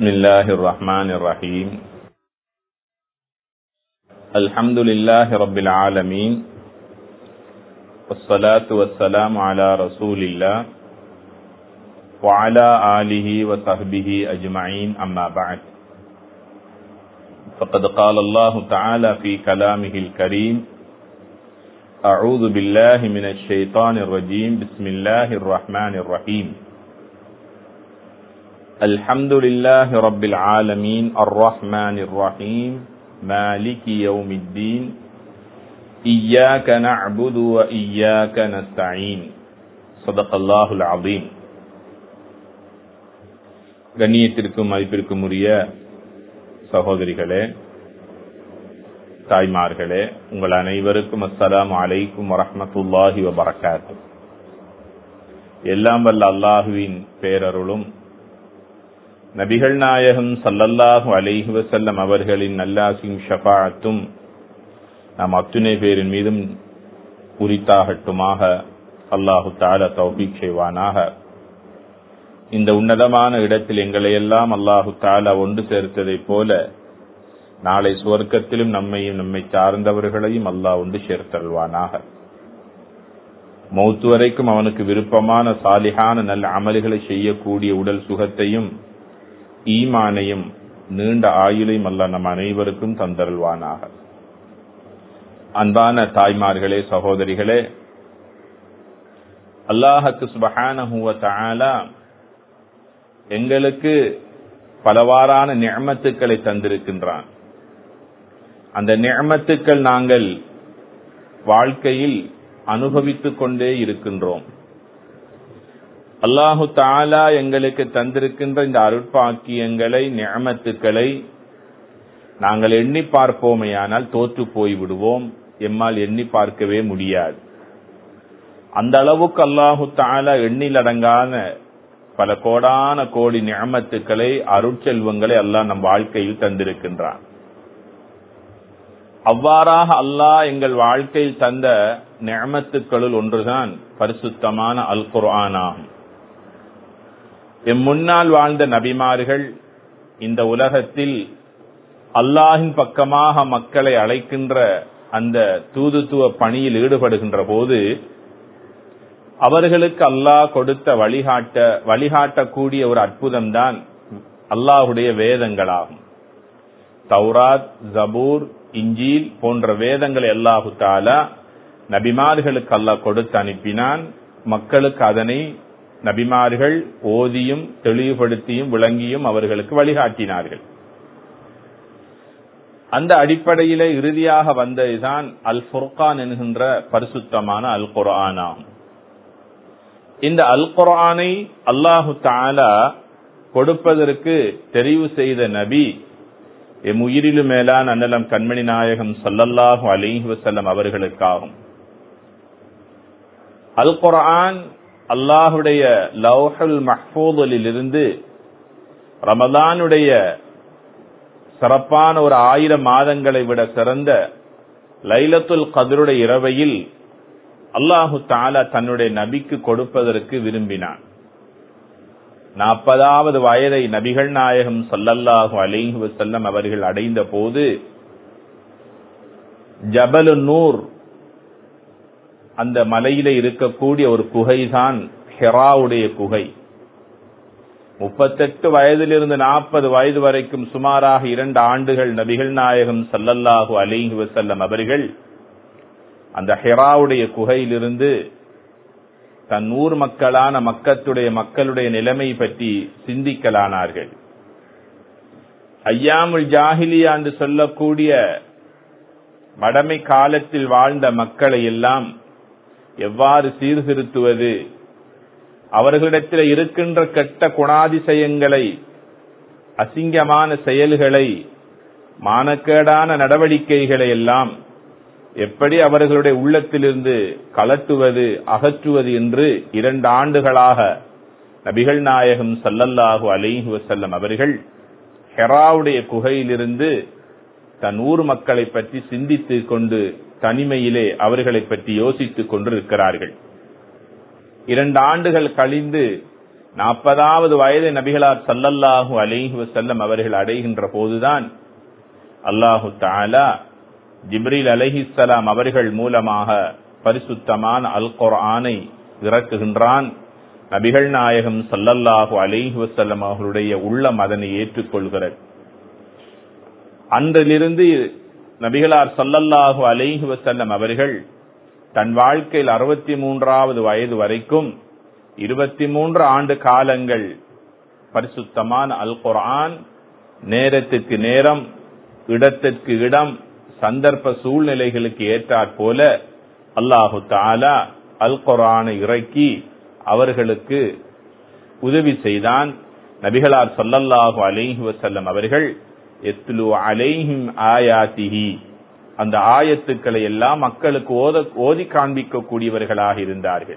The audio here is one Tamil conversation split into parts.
بسم الله الرحمن الرحيم الحمد لله رب العالمين والصلاة والسلام على رسول الله وعلى آله وصحبه أجمعين أما بعد فقد قال الله تعالى في كلامه الكريم أعوذ بالله من الشيطان الرجيم بسم الله الرحمن الرحيم الحمد لله رب العالمين الرحمن الرحيم مالك يوم الدين إياك نعبد وإياك نستعين صدق الله العظيم கண்ணியத்திற்கும் மதிப்பிற்கும் உரிய சகோதரிகளே தாய்மார்களே உங்கள் அனைவருக்கும் அஸ்ஸலாம் அலைக்கும் வரஹமத்துல்லாஹி வபரகாத்து எல்லாம் வல்ல அல்லாஹுவின் பேரருளும் நபிகள் நாயகம் சல்லல்லாஹு அலைஹி வசல்லம் அவர்களின் நல்லாசியும் ஷபாத்தும் நாம் அத்துணை பேரின் மீதும் உரித்தாகட்டுமாக அல்லாஹு தால தௌபிக் செய்வானாக இந்த உன்னதமான இடத்தில் எங்களை எல்லாம் அல்லாஹு தாலா ஒன்று சேர்த்ததைப் போல நாளை சுவர்க்கத்திலும் நம்மையும் நம்மை சார்ந்தவர்களையும் அல்லாஹ் ஒன்று சேர்த்தல்வானாக மௌத்து வரைக்கும் அவனுக்கு விருப்பமான சாலிகான நல்ல அமல்களை செய்யக்கூடிய உடல் சுகத்தையும் ஈமானையும் நீண்ட ஆயுளையும் அல்ல நம் அனைவருக்கும் தந்தருள்வானாக அன்பான தாய்மார்களே சகோதரிகளே அல்லாஹக்கு சுபஹான எங்களுக்கு பலவாறான நியமத்துக்களை தந்திருக்கின்றான் அந்த நியமத்துக்கள் நாங்கள் வாழ்க்கையில் அனுபவித்துக் கொண்டே இருக்கின்றோம் அல்லாஹு தாலா எங்களுக்கு தந்திருக்கின்ற இந்த அருட்பாக்கியங்களை நியமத்துக்களை நாங்கள் எண்ணி பார்ப்போமையானால் தோற்று போய் விடுவோம் எம்மால் எண்ணி பார்க்கவே முடியாது அந்த அளவுக்கு அல்லாஹு தாலா எண்ணிலடங்கான பல கோடான கோடி நியமத்துக்களை அருட்செல்வங்களை அல்லாஹ் நம் வாழ்க்கையில் தந்திருக்கின்றான் அவ்வாறாக அல்லாஹ் எங்கள் வாழ்க்கையில் தந்த நியமத்துக்களுள் ஒன்றுதான் பரிசுத்தமான அல் குர்ஆன் ஆகும் எம் முன்னால் வாழ்ந்த நபிமார்கள் இந்த உலகத்தில் அல்லாஹின் பக்கமாக மக்களை அழைக்கின்ற அந்த தூதுத்துவ பணியில் ஈடுபடுகின்ற போது அவர்களுக்கு அல்லாஹ் கொடுத்த வழிகாட்ட வழிகாட்டக்கூடிய ஒரு அற்புதம் தான் அல்லாஹுடைய வேதங்களாகும் தௌராத் ஜபூர் இஞ்சீல் போன்ற வேதங்களை அல்லாஹு தாலா நபிமார்களுக்கு அல்லாஹ் கொடுத்து அனுப்பினான் மக்களுக்கு அதனை நபிமார்கள் ஓதியும் தெளிவுபடுத்தியும் விளங்கியும் அவர்களுக்கு வழிகாட்டினார்கள் அந்த அடிப்படையிலே இறுதியாக வந்ததுதான் அல் ஃபுர்கான் என்கின்ற பரிசுத்தமான அல் குர்ஆனாகும் இந்த அல் குர்ஆனை அல்லாஹு தாலா கொடுப்பதற்கு தெரிவு செய்த நபி எம் உயிரிலும் மேலான அன்னலம் கண்மணி நாயகம் சல்லல்லாஹு அலிஹி வசல்லம் அவர்களுக்காகும் அல் குர்ஆன் அல்லாஹுடைய லவ்ஹல் மஹ்பூதலில் இருந்து ரமதானுடைய சிறப்பான ஒரு ஆயிரம் மாதங்களை விட சிறந்த லைலத்துல் கதருடைய இரவையில் அல்லாஹு தாலா தன்னுடைய நபிக்கு கொடுப்பதற்கு விரும்பினான் நாற்பதாவது வயதை நபிகள் நாயகம் சல்லல்லாஹு அலிஹி வசல்லம் அவர்கள் அடைந்த போது ஜபலு நூர் அந்த மலையில இருக்கக்கூடிய ஒரு குகைதான் ஹெராவுடைய குகை முப்பத்தெட்டு வயதிலிருந்து நாற்பது வயது வரைக்கும் சுமாராக இரண்டு ஆண்டுகள் நபிகள் நாயகம் சல்லல்லாஹு அலிஹி வசல்லம் அவர்கள் அந்த ஹெராவுடைய குகையிலிருந்து தன் ஊர் மக்களான மக்கத்துடைய மக்களுடைய நிலைமை பற்றி சிந்திக்கலானார்கள் ஐயாமுல் ஜாகிலியா என்று சொல்லக்கூடிய மடமை காலத்தில் வாழ்ந்த மக்களை எல்லாம் எவ்வாறு சீர்திருத்துவது அவர்களிடத்தில் இருக்கின்ற கெட்ட குணாதிசயங்களை அசிங்கமான செயல்களை மானக்கேடான நடவடிக்கைகளை எல்லாம் எப்படி அவர்களுடைய உள்ளத்திலிருந்து கலட்டுவது அகற்றுவது என்று இரண்டு ஆண்டுகளாக நபிகள் நாயகம் சல்லல்லாஹு அலிஹி வசல்லம் அவர்கள் ஹெராவுடைய குகையிலிருந்து தன் ஊர் மக்களை பற்றி சிந்தித்துக் கொண்டு தனிமையிலே அவர்களை பற்றி யோசித்துக் கொண்டிருக்கிறார்கள் இரண்டு ஆண்டுகள் கழிந்து நாற்பதாவது வயது நபிகளார் சல்லல்லாஹு அலைஹி வசல்லம் அவர்கள் அடைகின்ற போதுதான் அல்லாஹு தாலா ஜிப்ரீல் அலஹிசலாம் அவர்கள் மூலமாக பரிசுத்தமான அல் குர்ஆனை இறக்குகின்றான் நபிகள் நாயகம் சல்லல்லாஹு அலைஹி வசல்லம் அவர்களுடைய உள்ளம் அதனை ஏற்றுக்கொள்கிறது அன்றிலிருந்து நபிகளார் சல்லல்லாஹு அலைஹி வசல்லம் அவர்கள் தன் வாழ்க்கையில் அறுபத்தி மூன்றாவது வயது வரைக்கும் இருபத்தி மூன்று ஆண்டு காலங்கள் பரிசுத்தமான அல் குர்ஆன் நேரத்துக்கு நேரம் இடத்திற்கு இடம் சந்தர்ப்ப சூழ்நிலைகளுக்கு ஏற்றாற் போல அல்லாஹு தாலா அல் குரானை இறக்கி அவர்களுக்கு உதவி செய்தான் நபிகளார் சொல்லல்லாஹு அலைஹி வசல்லம் அவர்கள் எத்லு அலைஹிம் ஆயாத்திஹி அந்த ஆயத்துக்களை எல்லாம் மக்களுக்கு ஓத ஓதி காண்பிக்க கூடியவர்களாக இருந்தார்கள்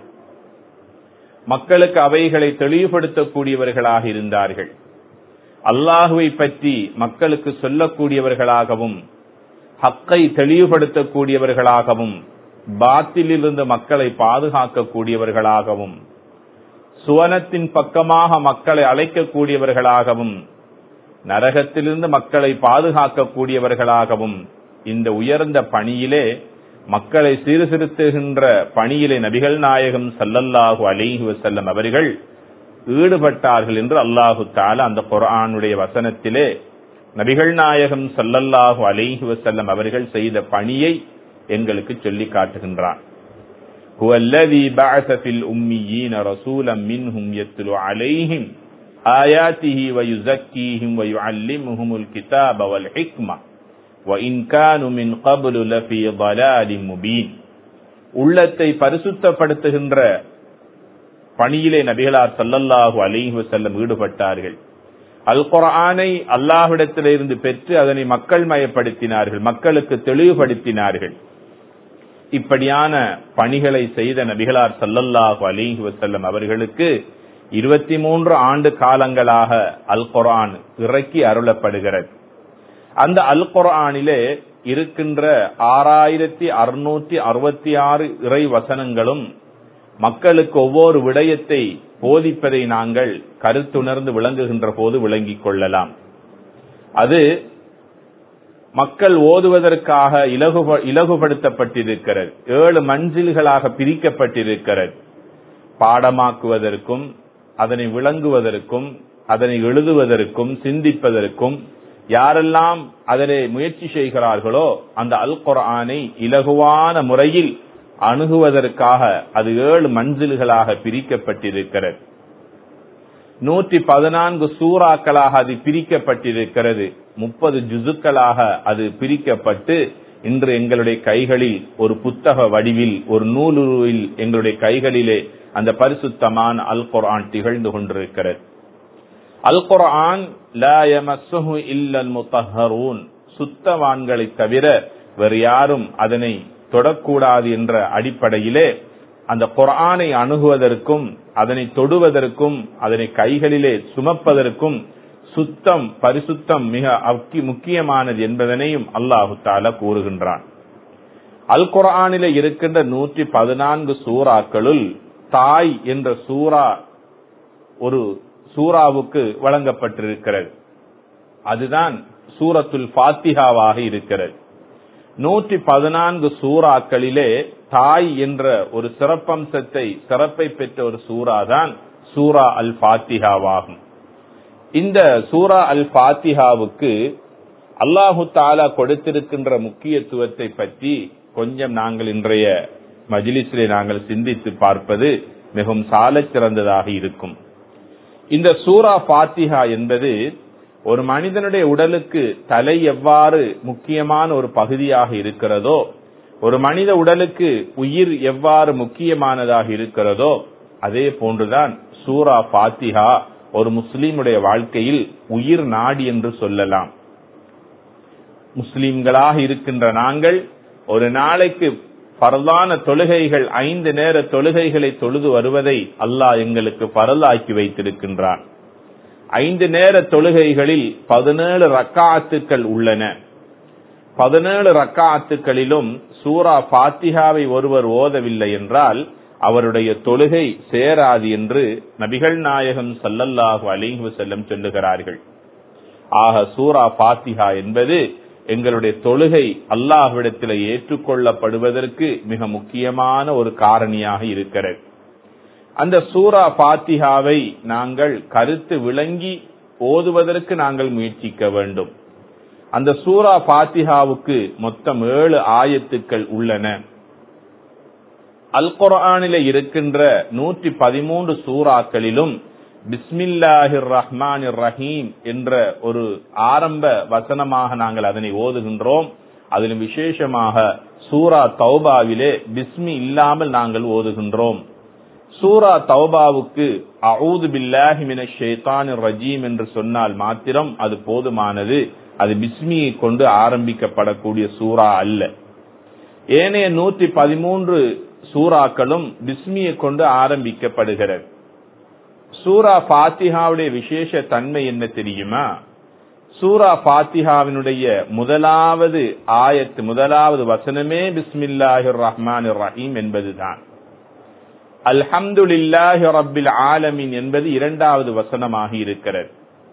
மக்களுக்கு அவைகளை தெளிவுபடுத்தக்கூடியவர்களாக இருந்தார்கள் அல்லாஹுவை பற்றி மக்களுக்கு சொல்லக்கூடியவர்களாகவும் ஹக்கை தெளிவுபடுத்தக்கூடியவர்களாகவும் பாத்திலிருந்து மக்களை பாதுகாக்கக்கூடியவர்களாகவும் சுவனத்தின் பக்கமாக மக்களை அழைக்கக்கூடியவர்களாகவும் நரகத்திலிருந்து மக்களை பாதுகாக்கக்கூடியவர்களாகவும் இந்த உயர்ந்த பணியிலே மக்களை சீர்திருத்துகின்ற பணியிலே நபிகள் நாயகம் சல்லல்லாஹு அலிஹி வசல்லம் அவர்கள் ஈடுபட்டார்கள் என்று அல்லாஹு தால அந்த குரானுடைய வசனத்திலே நபிகள் நாயகம் சல்லல்லாஹு அலிஹி வசல்லம் அவர்கள் செய்த பணியை எங்களுக்கு சொல்லி காட்டுகின்றான் هو الذي بعث في الأميين رسولا منهم يتلو عليهم آياته ويزكيهم ويعلمهم الكتاب والحكمة وإن كانوا من قبل لفي ضلال مبين உள்ளத்தை பரிசுத்தப்படுத்துகின்ற பணியிலே நபிகளார் சல்லல்லாஹு அலிஹி வசல்லம் ஈடுபட்டார்கள் அல் குரானை அல்லாஹ்விடத்திலிருந்து பெற்று அதனை மக்கள் மயப்படுத்தினார்கள் மக்களுக்கு தெளிவுபடுத்தினார்கள் இப்படியான பணிகளை செய்த நபிகளார் சல்லல்லாஹு அலிஹி வசல்லம் அவர்களுக்கு இருபத்தி மூன்று ஆண்டு காலங்களாக அல் குரான் இறக்கி அருளப்படுகிறது அந்த அல் குரானிலே இருக்கின்ற ஆறாயிரத்தி அறுநூற்றி அறுபத்தி ஆறு இறை வசனங்களும் மக்களுக்கு ஒவ்வொரு விடயத்தை போதிப்பதை நாங்கள் கருத்துணர்ந்து விளங்குகின்ற போது விளங்கிக் கொள்ளலாம் அது மக்கள் ஓதுவதற்காக இலகு இலகுபடுத்தப்பட்டிருக்கிறது ஏழு மஞ்சில்களாக பிரிக்கப்பட்டிருக்கிறது பாடமாக்குவதற்கும் அதனை விளங்குவதற்கும் அதனை எழுதுவதற்கும் சிந்திப்பதற்கும் யாரெல்லாம் அதனை முயற்சி செய்கிறார்களோ அந்த அல் குரானை இலகுவான முறையில் அணுகுவதற்காக அது ஏழு மஞ்சில்களாக பிரிக்கப்பட்டிருக்கிறது நூற்றி பதினான்கு சூறாக்களாக அது பிரிக்கப்பட்டிருக்கிறது முப்பது ஜுசுக்களாக அது பிரிக்கப்பட்டு இன்று எங்களுடைய கைகளில் ஒரு புத்தக வடிவில் ஒரு நூலுருவில் எங்களுடைய கைகளிலே அந்த பரிசுத்தமான அல் குர்ஆன் திகழ்ந்து கொண்டிருக்கிறது அல் குர்ஆன் இல்லல் முத்தஹரூன் சுத்தவான்களை தவிர வேறு யாரும் அதனை தொடக்கூடாது என்ற அடிப்படையிலே அந்த குரானை அணுகுவதற்கும் அதனை தொடுவதற்கும் அதனை கைகளிலே சுமப்பதற்கும் சுத்தம் பரிசுத்தம் மிக முக்கியமானது என்பதனையும் அல்லாஹு தால கூறுகின்றான் அல் குரானிலே இருக்கின்ற நூற்றி பதினான்கு சூறாக்களுள் தாய் என்ற சூறா ஒரு சூறாவுக்கு வழங்கப்பட்டிருக்கிறது அதுதான் சூரத்துல் பாத்திகாவாக இருக்கிறது நூற்றி பதினான்கு சூறாக்களிலே தாய் என்ற ஒரு சிறப்பம்சத்தை சிறப்பை பெற்ற ஒரு சூறா தான் சூரா அல் பாத்திகாவாகும் இந்த சூரா அல் பாத்திகாவுக்கு அல்லாஹு தாலா கொடுத்திருக்கின்ற முக்கியத்துவத்தை பற்றி கொஞ்சம் நாங்கள் இன்றைய மஜிலிஸிலே நாங்கள் சிந்தித்து பார்ப்பது மிகவும் சாலச் சிறந்ததாக இருக்கும் இந்த சூரா பாத்திகா என்பது ஒரு மனிதனுடைய உடலுக்கு தலை எவ்வாறு முக்கியமான ஒரு பகுதியாக இருக்கிறதோ ஒரு மனித உடலுக்கு உயிர் எவ்வாறு முக்கியமானதாக இருக்கிறதோ அதே போன்றுதான் சூரா பாத்திகா ஒரு முஸ்லீமுடைய வாழ்க்கையில் உயிர் நாடி என்று சொல்லலாம் முஸ்லிம்களாக இருக்கின்ற நாங்கள் ஒரு நாளைக்கு பரலான தொழுகைகள் ஐந்து நேர தொழுகைகளை தொழுது வருவதை அல்லாஹ் எங்களுக்கு பரலாக்கி வைத்திருக்கின்றான் ஐந்து நேர தொழுகைகளில் பதினேழு ரக்காத்துக்கள் உள்ளன பதினேழு ரக்காத்துக்களிலும் சூரா பாத்திகாவை ஒருவர் ஓதவில்லை என்றால் அவருடைய தொழுகை சேராது என்று நபிகள் நாயகம் சல்லல்லாஹு அலிஹு செல்லம் சொல்லுகிறார்கள் ஆக சூரா பாத்திஹா என்பது எங்களுடைய தொழுகை அல்லாஹ்விடத்தில் ஏற்றுக்கொள்ளப்படுவதற்கு மிக முக்கியமான ஒரு காரணியாக இருக்கிறது அந்த சூரா பாத்திஹாவை நாங்கள் கருத்து விளங்கி ஓதுவதற்கு நாங்கள் முயற்சிக்க வேண்டும் அந்த சூரா பாத்திஹாவுக்கு மொத்தம் ஏழு ஆயத்துக்கள் உள்ளன அல் குர்ஆனில இருக்கின்ற நூற்றி பதிமூன்று சூறாக்களிலும் பிஸ்மில்லாஹிர் ரஹ்மானிர் ரஹீம் என்ற ஒரு ஆரம்ப வசனமாக நாங்கள் அதனை ஓதுகின்றோம் அதிலும் விசேஷமாக சூரா தௌபாவிலே பிஸ்மி இல்லாமல் நாங்கள் ஓதுகின்றோம் சூரா தௌபாவுக்கு அவுது பில்லாஹி மினஷ் ஷைத்தானிர் ரஜீம் என்று சொன்னால் மாத்திரம் அது போதுமானது அது பிஸ்மியை கொண்டு ஆரம்பிக்கப்படக்கூடிய சூரா அல்ல ஏனைய நூற்றி பதிமூன்று சூறாக்களும் பிஸ்மியை கொண்டு ஆரம்பிக்கப்படுகிறது சூரா பாத்திஹாவுடைய விசேஷ தன்மை என்ன தெரியுமா சூரா பாத்திஹாவினுடைய முதலாவது ஆயத்து முதலாவது வசனமே பிஸ்மில்லாஹிர் ரஹ்மான் ரஹீம் என்பதுதான் அல்ஹம்துலில்லாஹி ரப்பில் ஆலமின் என்பது இரண்டாவது வசனமாக இருக்கிறது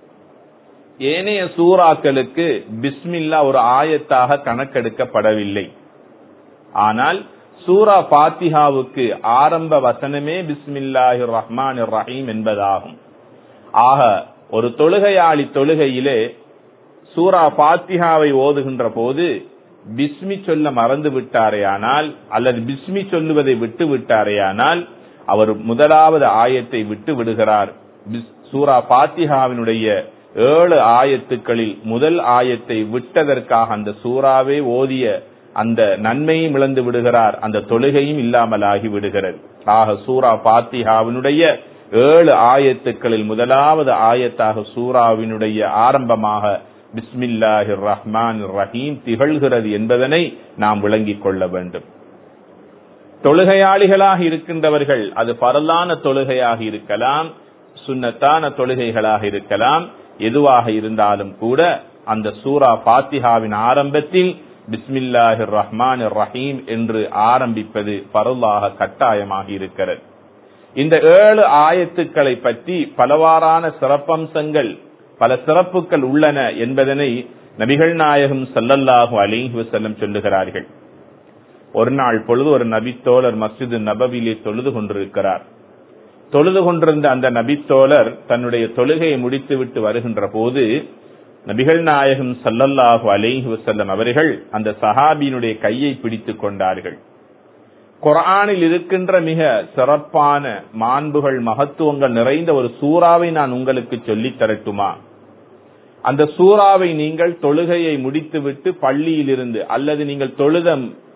ஏனைய சூறாக்களுக்கு பிஸ்மில்லா ஒரு ஆயத்தாக கணக்கெடுக்கப்படவில்லை ஆனால் சூரா பாத்திஹாவுக்கு ஆரம்ப வசனமே பிஸ்மில்லாஹி ரஹ்மான் ரஹீம் என்பதாகும் ஆக ஒரு தொழுகையாளி தொழுகையிலே சூரா பாத்திஹாவை ஓதுகின்ற போது பிஸ்மி சொல்ல மறந்து விட்டாரேயானால் அல்லது பிஸ்மி சொல்லுவதை விட்டு விட்டாரேயானால் அவர் முதலாவது ஆயத்தை விட்டு விடுகிறார் சூரா பாத்திஹாவினுடைய ஏழு ஆயத்துக்களில் முதல் ஆயத்தை விட்டதற்காக அந்த சூறாவே ஓதிய அந்த நன்மையும் இழந்து விடுகிறார் அந்த தொழுகையும் இல்லாமலாகி விடுகிறது ஆக சூரா பாத்திஹாவினுடைய ஏழு ஆயத்துக்களில் முதலாவது ஆயத்தாக சூறாவினுடைய ஆரம்பமாக பிஸ்மில்லாஹிர் ரஹ்மான் ரஹீம் திகழ்கிறது என்பதனை நாம் விளங்கிக் கொள்ள வேண்டும் தொழுகையாளிகளாக இருக்கின்றவர்கள் அது பரலான தொழுகையாக இருக்கலாம் சுன்னத்தான தொழுகைகளாக இருக்கலாம் எதுவாக இருந்தாலும் கூட அந்த சூரா பாத்திஹாவின் ஆரம்பத்தில் பிஸ்மில்லாஹிர் ரஹ்மான் ரஹீம் என்று ஆரம்பிப்பது பரலாக கட்டாயமாக இருக்கிறது இந்த ஏழு ஆயத்துக்களை பற்றி பலவாறான சிறப்பம்சங்கள் பல சிறப்புகள் உள்ளன என்பதனை நபிகள் நாயகம் சல்லல்லாஹு அலிஹி வசல்லம் சொல்லுகிறார்கள் ஒரு நாள் பொழுது ஒரு நபித்தோழர் மஸ்ஜிது நபவிலே தொழுது கொண்டிருக்கிறார் தொழுது கொண்டிருந்த அந்த நபித்தோழர் தன்னுடைய தொழுகையை முடித்துவிட்டு வருகின்ற போது நபிகள் நாயகம் சல்லல்லாஹு அலிஹி வசல்லம் அவர்கள் அந்த சஹாபியினுடைய கையை பிடித்துக் கொண்டார்கள் குரானில் இருக்கின்ற மிக சிறப்பான மாண்புகள் மகத்துவங்கள் நிறைந்த ஒரு சூறாவை நான் உங்களுக்கு சொல்லித் தரட்டுமா அந்த சூறாவை நீங்கள் தொழுகையை முடித்துவிட்டு பள்ளியிலிருந்து அல்லது நீங்கள் தொழுத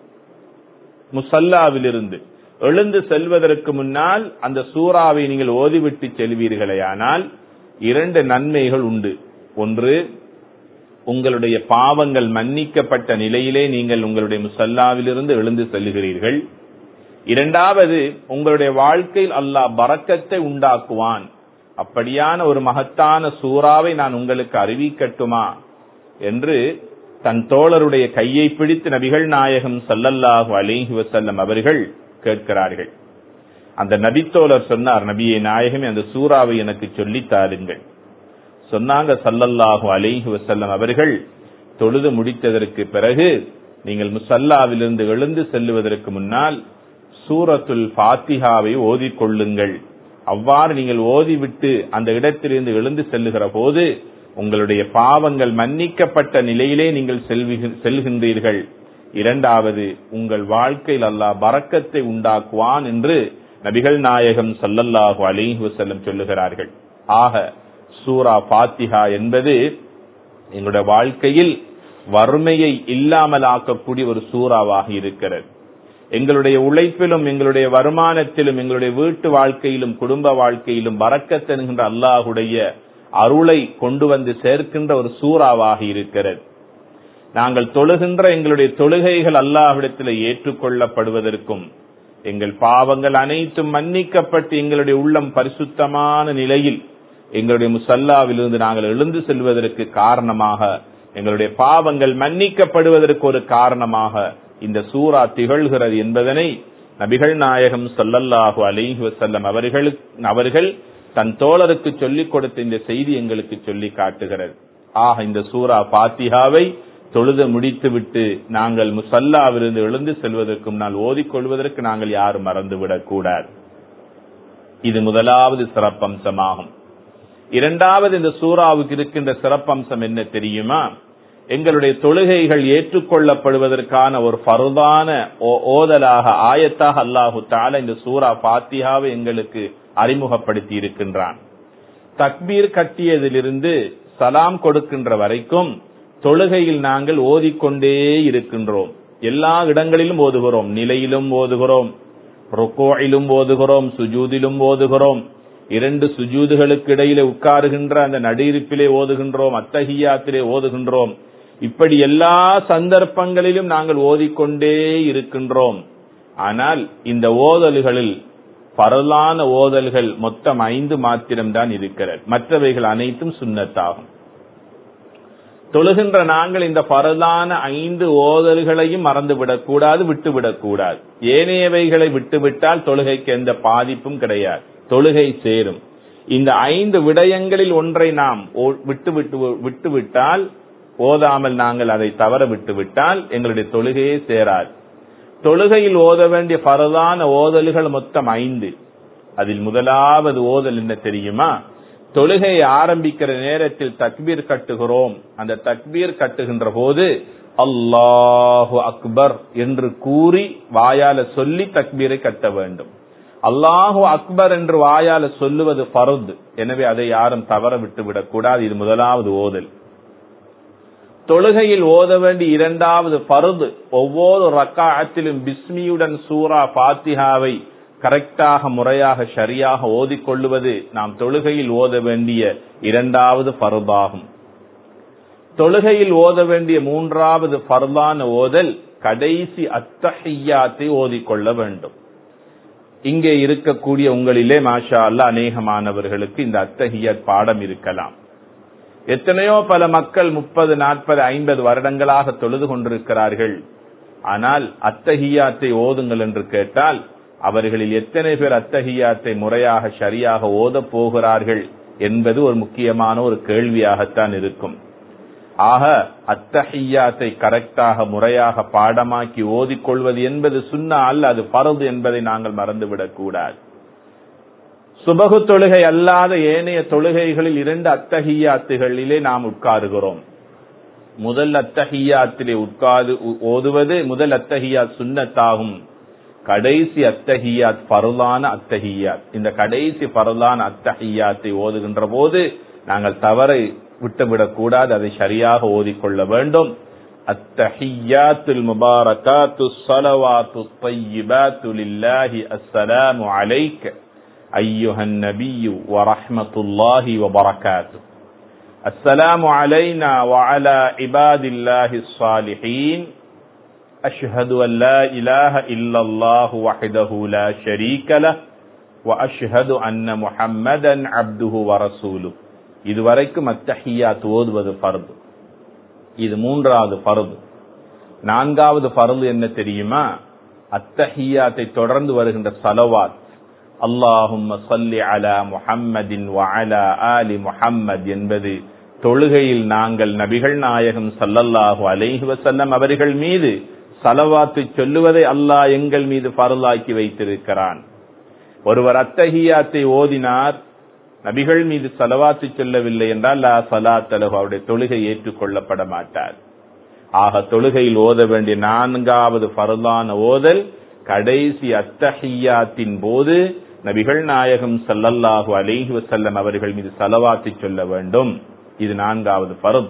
முசல்லாவிலிருந்து எழுந்து செல்வதற்கு முன்னால் அந்த சூறாவை நீங்கள் ஓதிவிட்டு செல்வீர்களேயானால் இரண்டு நன்மைகள் உண்டு ஒன்று உங்களுடைய பாவங்கள் மன்னிக்கப்பட்ட நிலையிலே நீங்கள் உங்களுடைய முசல்லாவிலிருந்து எழுந்து செல்லுகிறீர்கள் இரண்டாவது உங்களுடைய வாழ்க்கையில் அல்லாஹ் பறக்கத்தை உண்டாக்குவான் அப்படியான ஒரு மகத்தான சூறாவை நான் உங்களுக்கு அறிவிக்கட்டுமா என்று தன் தோழருடைய கையை பிடித்து நபிகள் நாயகம் சல்லல்லாஹு அலிஹி வசல்லம் அவர்கள் கேட்கிறார்கள் அந்த நபித்தோழர் சொன்னார் நபியை நாயகமே அந்த சூறாவை எனக்கு சொல்லித் தாருங்கள் சொன்னாங்க சல்லல்லாஹு அலிஹி வசல்லம் அவர்கள் தொழுது முடித்ததற்கு பிறகு நீங்கள் முசல்லாவிலிருந்து எழுந்து செல்லுவதற்கு முன்னால் சூரத்துல் பாத்திஹாவை ஓதிக்கொள்ளுங்கள் அவ்வாறு நீங்கள் ஓதிவிட்டு அந்த இடத்திலிருந்து எழுந்து செல்லுகிற போது உங்களுடைய பாவங்கள் மன்னிக்கப்பட்ட நிலையிலே நீங்கள் செல்கின்றீர்கள் இரண்டாவது உங்கள் வாழ்க்கையில் அல்லாஹ் பறக்கத்தை உண்டாக்குவான் என்று நபிகள் நாயகம் சல்லல்லாஹு அலிஹி வசல்லம் சொல்லுகிறார்கள் ஆக சூரா பாத்திஹா என்பது எங்களுடைய வாழ்க்கையில் வறுமையை இல்லாமல் ஆக்கக்கூடிய ஒரு சூறாவாக இருக்கிறது எங்களுடைய உழைப்பிலும் எங்களுடைய வருமானத்திலும் எங்களுடைய வீட்டு வாழ்க்கையிலும் குடும்ப வாழ்க்கையிலும் பறக்கத் என்கின்ற அல்லாஹுடைய அருளை கொண்டு வந்து சேர்க்கின்ற ஒரு சூறாவாக இருக்கிறது நாங்கள் தொழுகின்ற எங்களுடைய தொழுகைகள் அல்லாஹ்விடத்தில் ஏற்றுக்கொள்ளப்படுவதற்கும் எங்கள் பாவங்கள் அனைத்தும் மன்னிக்கப்பட்டு எங்களுடைய உள்ளம் பரிசுத்தமான நிலையில் எங்களுடைய முசல்லாவிலிருந்து நாங்கள் எழுந்து செல்வதற்கு காரணமாக எங்களுடைய பாவங்கள் மன்னிக்கப்படுவதற்கு ஒரு காரணமாக இந்த சூரா திகழ்கிறது என்பதனை நபிகள் நாயகம் சொல்லல்லாஹு அலைஹி வசல்லம் அவர்களுக்கு அவர்கள் தன் தோழருக்கு சொல்லிக் கொடுத்த இந்த செய்தி எங்களுக்கு சொல்லி காட்டுகிறது ஆக இந்த சூரா பாத்திஹாவை தொழுத முடித்துவிட்டு நாங்கள் முசல்லாவிலிருந்து எழுந்து செல்வதற்கும் நாள் ஓதிக்கொள்வதற்கு நாங்கள் யாரும் மறந்துவிடக் கூடாது இது முதலாவது சிறப்பம்சமாகும் இரண்டாவது இந்த சூறாவுக்கு இருக்கின்ற சிறப்பம்சம் என்ன தெரியுமா எங்களுடைய தொழுகைகள் ஏற்றுக்கொள்ளப்படுவதற்கான ஒரு பருதான ஓதலாக ஆயத்தாக அல்லாஹு தால இந்த சூரா பாத்தியாவை எங்களுக்கு அறிமுகப்படுத்தி இருக்கின்றான் தக்பீர் கட்டியதிலிருந்து சலாம் கொடுக்கின்ற வரைக்கும் தொழுகையில் நாங்கள் ஓதிக்கொண்டே இருக்கின்றோம் எல்லா இடங்களிலும் ஓதுகிறோம் நிலையிலும் ஓதுகிறோம் ருக்கோயிலும் ஓதுகிறோம் சுஜூதிலும் ஓதுகிறோம் இரண்டு சுஜூதுகளுக்கு இடையிலே உட்காருகின்ற அந்த நடுயிருப்பிலே ஓதுகின்றோம் அத்தஹியாத்திலே ஓதுகின்றோம் இப்படி எல்லா சந்தர்ப்பங்களிலும் நாங்கள் ஓதிக்கொண்டே இருக்கின்றோம் ஆனால் இந்த ஓதல்களில் பரலான ஓதல்கள் மொத்தம் ஐந்து மாத்திரம்தான் இருக்கிறது மற்றவைகள் அனைத்தும் சுண்ணத்தாகும் தொழுகின்ற நாங்கள் இந்த பரலான ஐந்து ஓதல்களையும் மறந்துவிடக் கூடாது விட்டுவிடக் கூடாது ஏனையவைகளை விட்டுவிட்டால் தொழுகைக்கு எந்த பாதிப்பும் கிடையாது தொழுகை சேரும் இந்த ஐந்து விடயங்களில் ஒன்றை நாம் விட்டு விட்டு விட்டுவிட்டால் ஓதாமல் நாங்கள் அதை தவற விட்டுவிட்டால் எங்களுடைய தொழுகையே சேராது தொழுகையில் ஓத வேண்டிய பரதான ஓதல்கள் மொத்தம் ஐந்து அதில் முதலாவது ஓதல் என்ன தெரியுமா தொழுகையை ஆரம்பிக்கிற நேரத்தில் தக்பீர் கட்டுகிறோம் அந்த தக்பீர் கட்டுகின்ற போது அல்லாஹு அக்பர் என்று கூறி வாயால சொல்லி தக்பீரை கட்ட வேண்டும் அல்லாஹு அக்பர் என்று வாயால சொல்லுவது பருது எனவே அதை யாரும் தவற விட்டு விடக்கூடாது இது முதலாவது ஓதல் தொழுகையில் ஓத வேண்டிய இரண்டாவது பருது ஒவ்வொரு ரக்காயத்திலும் பிஸ்மியுடன் சூரா பாத்திஹாவை கரெக்டாக முறையாக சரியாக ஓதிக்கொள்ளுவது நாம் தொழுகையில் ஓத வேண்டிய இரண்டாவது பருதாகும் தொழுகையில் ஓத வேண்டிய மூன்றாவது பருதான ஓதல் கடைசி அத்தஹையாத்தை ஓதிக்கொள்ள வேண்டும் இங்கே இருக்கக்கூடிய உங்களிலே மாஷா அல்ல அநேகமானவர்களுக்கு இந்த அத்தஹியத் பாடம் இருக்கலாம் எத்தனையோ பல மக்கள் முப்பது நாற்பது ஐம்பது வருடங்களாக தொழுது கொண்டிருக்கிறார்கள் ஆனால் அத்தஹியாத்தை ஓதுங்கள் என்று கேட்டால் அவர்களில் எத்தனை பேர் அத்தஹியாத்தை முறையாக சரியாக ஓதப் போகிறார்கள் என்பது ஒரு முக்கியமான ஒரு கேள்வியாகத்தான் இருக்கும் ஆக அத்தஹியாத்தை கரெக்டாக முறையாக பாடமாக்கி ஓதிக்கொள்வது என்பது சுண்ணா அல்ல அது பரது என்பதை நாங்கள் மறந்துவிடக் கூடாது சுபகு தொழுகை அல்லாத ஏனைய தொழுகைகளில் இரண்டு அத்தஹியாத்துகளிலே நாம் உட்காருகிறோம் முதல் அத்தஹியாத்திலே உட்காது ஓதுவது முதல் அத்தஹியாத் சுண்ணத்தாகும் கடைசி அத்தஹியாத் பருளான அத்தஹியாத் இந்த கடைசி பருளான அத்தஹியாத்தை ஓதுகின்ற போது நாங்கள் தவறை விட்டுவிடக் கூடாது அதை சரியாக ஓதிக்கொள்ள வேண்டும் அத்தஹியாத்துல் முபாரகாத்து ஸலவாத்து த்ய்யிபாத்து லில்லாஹி அஸ்ஸலாமு அலைக்க أيها النبي ورحمة الله وبركاته السلام علينا وعلى عباد الله الصالحين أشهد أن لا إله إلا الله وحده لا شريك له وأشهد أن محمدا عبده ورسوله இதுவரைக்கும் அத்தஹியாத் ஓதுவது பருது இது மூன்றாவது பருது நான்காவது பருது என்ன தெரியுமா அத்தஹியாத்தை தொடர்ந்து வருகின்ற சலவாத் அல்லாஹும் சல்லி அலா முஹம்மதின் வஅலா ஆலி முஹம்மத் என்பது தொழுகையில் நாங்கள் நபிகள் நாயகம் சல்லல்லாஹு அலைஹி வசல்லம் அவர்கள் மீது சலவாத்து சொல்லுவதை அல்லாஹ் எங்கள் மீது பருளாக்கி வைத்திருக்கிறான் ஒருவர் அத்தஹியாத்தை ஓதினார் நபிகள் மீது சலவாத்து சொல்லவில்லை என்றால் லா சலாத்தலகு அவருடைய தொழுகை ஏற்றுக்கொள்ளப்பட மாட்டார் ஆக தொழுகையில் ஓத வேண்டிய நான்காவது பருளான ஓதல் கடைசி அத்தஹியாத்தின் போது நபிகள் நாயகம் சல்லல்லாஹு அலைஹி வசல்லம் அவர்கள் மீது சலவாத்தி சொல்ல வேண்டும் இது நான்காவது பருது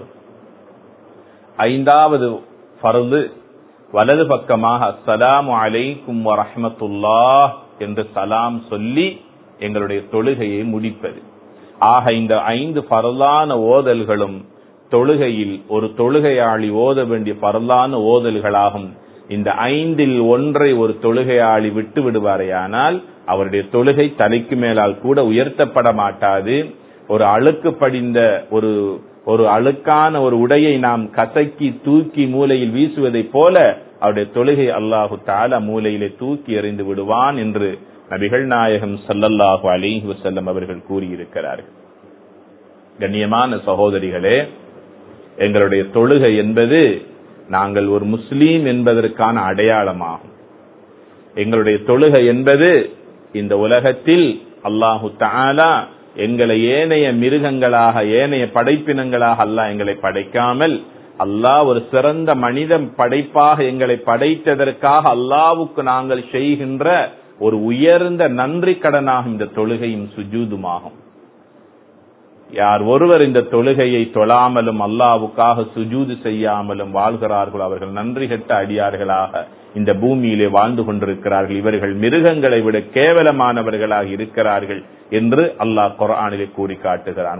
ஐந்தாவது பருது வலது பக்கமாக அஸ்ஸலாமு அலைக்கும் வரஹமத்துல்லாஹ் என்று சலாம் சொல்லி எங்களுடைய தொழுகையை முடிப்பது ஆக இந்த ஐந்து பரலான ஓதல்களும் தொழுகையில் ஒரு தொழுகையாளி ஓத வேண்டிய பரலான ஓதல்களாகும் இந்த ஐந்தில் ஒன்றை ஒரு தொழுகையாளி விட்டு விடுவாரையானால் அவருடைய தொழுகை தலைக்கு மேலால் கூட உயர்த்தப்பட மாட்டாது ஒரு அழுக்கு படிந்த ஒரு ஒரு அழுக்கான ஒரு உடையை நாம் கசக்கி தூக்கி மூலையில் வீசுவதை போல அவருடைய தொழுகை அல்லாஹு தாலா மூலையிலே தூக்கி எறிந்து விடுவான் என்று நபிகள் நாயகம் சல்லல்லாஹு அலிஹி வசல்லம் அவர்கள் கூறியிருக்கிறார்கள் கண்ணியமான சகோதரிகளே எங்களுடைய தொழுகை என்பது நாங்கள் ஒரு முஸ்லீம் என்பதற்கான அடையாளமாகும் எங்களுடைய தொழுகை என்பது இந்த உலகத்தில் அல்லாஹு தாலா எங்களை ஏனைய மிருகங்களாக ஏனைய படைப்பினங்களாக அல்லாஹ் எங்களை படைக்காமல் அல்லாஹ் ஒரு சிறந்த மனித படைப்பாக எங்களை படைத்ததற்காக அல்லாவுக்கு நாங்கள் செய்கின்ற ஒரு உயர்ந்த நன்றி கடனாகும் இந்த தொழுகையும் சுஜூதுமாகும் யார் ஒருவர் இந்த தொழுகையை தொழாமலும் அல்லாவுக்காக சுஜூது செய்யாமலும் வாழ்கிறார்கள் அவர்கள் நன்றி கெட்ட அடியார்களாக இந்த பூமியிலே வாழ்ந்து கொண்டிருக்கிறார்கள் இவர்கள் மிருகங்களை விட கேவலமானவர்களாக இருக்கிறார்கள் என்று அல்லாஹ் குரானிலே கூறி காட்டுகிறான்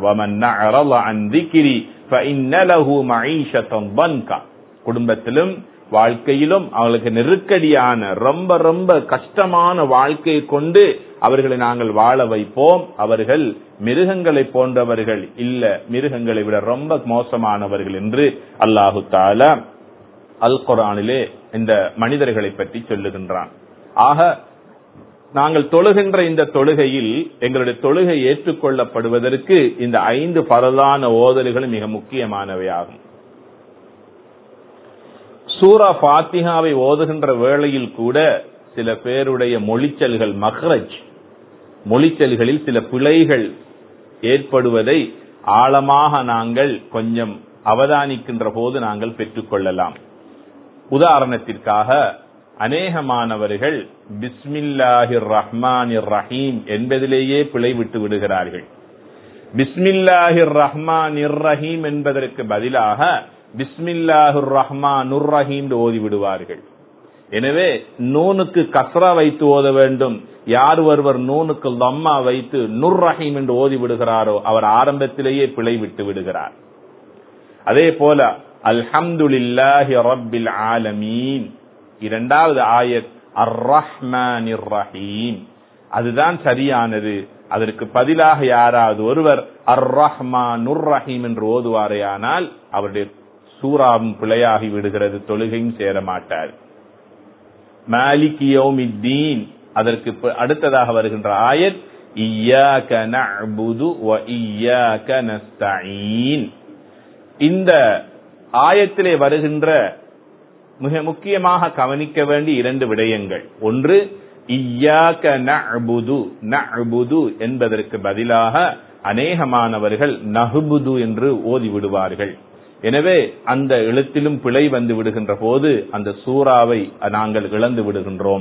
குடும்பத்திலும் வாழ்க்கையிலும் அவர்களுக்கு நெருக்கடியான ரொம்ப ரொம்ப கஷ்டமான வாழ்க்கையை கொண்டு அவர்களை நாங்கள் வாழ வைப்போம் அவர்கள் மிருகங்களை போன்றவர்கள் இல்ல மிருகங்களை விட ரொம்ப மோசமானவர்கள் என்று அல்லாஹு தாலா அல் குரானிலே இந்த மனிதர்களை பற்றி சொல்லுகின்றான் ஆக நாங்கள் தொழுகின்ற இந்த தொழுகையில் எங்களுடைய தொழுகை ஏற்றுக்கொள்ளப்படுவதற்கு இந்த ஐந்து பரதான ஓதல்களும் மிக முக்கியமானவையாகும் சூரா பாத்திகாவை ஓதுகின்ற வேளையில் கூட சில பேருடைய மொழிச்சல்கள் மஹ்ரஜ் மொழிச்சல்களில் சில பிழைகள் ஏற்படுவதை ஆழமாக நாங்கள் கொஞ்சம் அவதானிக்கின்ற போது நாங்கள் பெற்றுக்கொள்ளலாம் உதாரணத்திற்காக அநேகமானவர்கள் பிஸ்மில்லாஹிர் ரஹ்மானிர் ரஹீம் என்பதிலேயே பிழை விட்டு விடுகிறார்கள் பிஸ்மில்லாஹிர் ரஹ்மானிர் ரஹீம் என்பதற்கு பதிலாக பிஸ்மில்லாஹுர் ரஹ்மானுர் ரஹீம் ஓதி விடுவார்கள் எனவே நூனுக்கு கஸ்ரா வைத்து ஓத வேண்டும் யார் ஒருவர் நூனுக்கு லம்மா வைத்து நுர் ரஹீம் என்று ஓதி விடுகிறாரோ அவர் ஆரம்பத்திலேயே பிழை விட்டு விடுகிறார் அதே போல அல்ஹம்துலில்லாஹி ரப்பில் ஆலமீன் இரண்டாவது ஆயத் அர் ரஹ்மானிர் ரஹீம் அதுதான் சரியானது அதற்கு பதிலாக யாராவது ஒருவர் அர் ரஹ்மானுர் ரஹீம் என்று ஓதுவாரேயானால் அவருடைய சூறாவும் பிழையாகி விடுகிறது தொழுகையும் சேர மாட்டார் மாலிகியோமித்தீன் அதற்கு அடுத்ததாக வருகின்ற ஆயத் இய்யாக நஅ்புது வ இய்யாக நஸ்தஈன் இந்த ஆயத்திலே வருகின்ற மிக முக்கியமாக கவனிக்க வேண்டிய இரண்டு விடயங்கள் ஒன்று இய்யாக நஅ்புது நஅ்புது என்பதற்கு பதிலாக அநேகமானவர்கள் நஹ்புது என்று ஓதி விடுவார்கள் எனவே அந்த எழுத்திலும் பிழை வந்து விடுகின்ற போது அந்த சூறாவை நாங்கள் இழந்து விடுகின்றோம்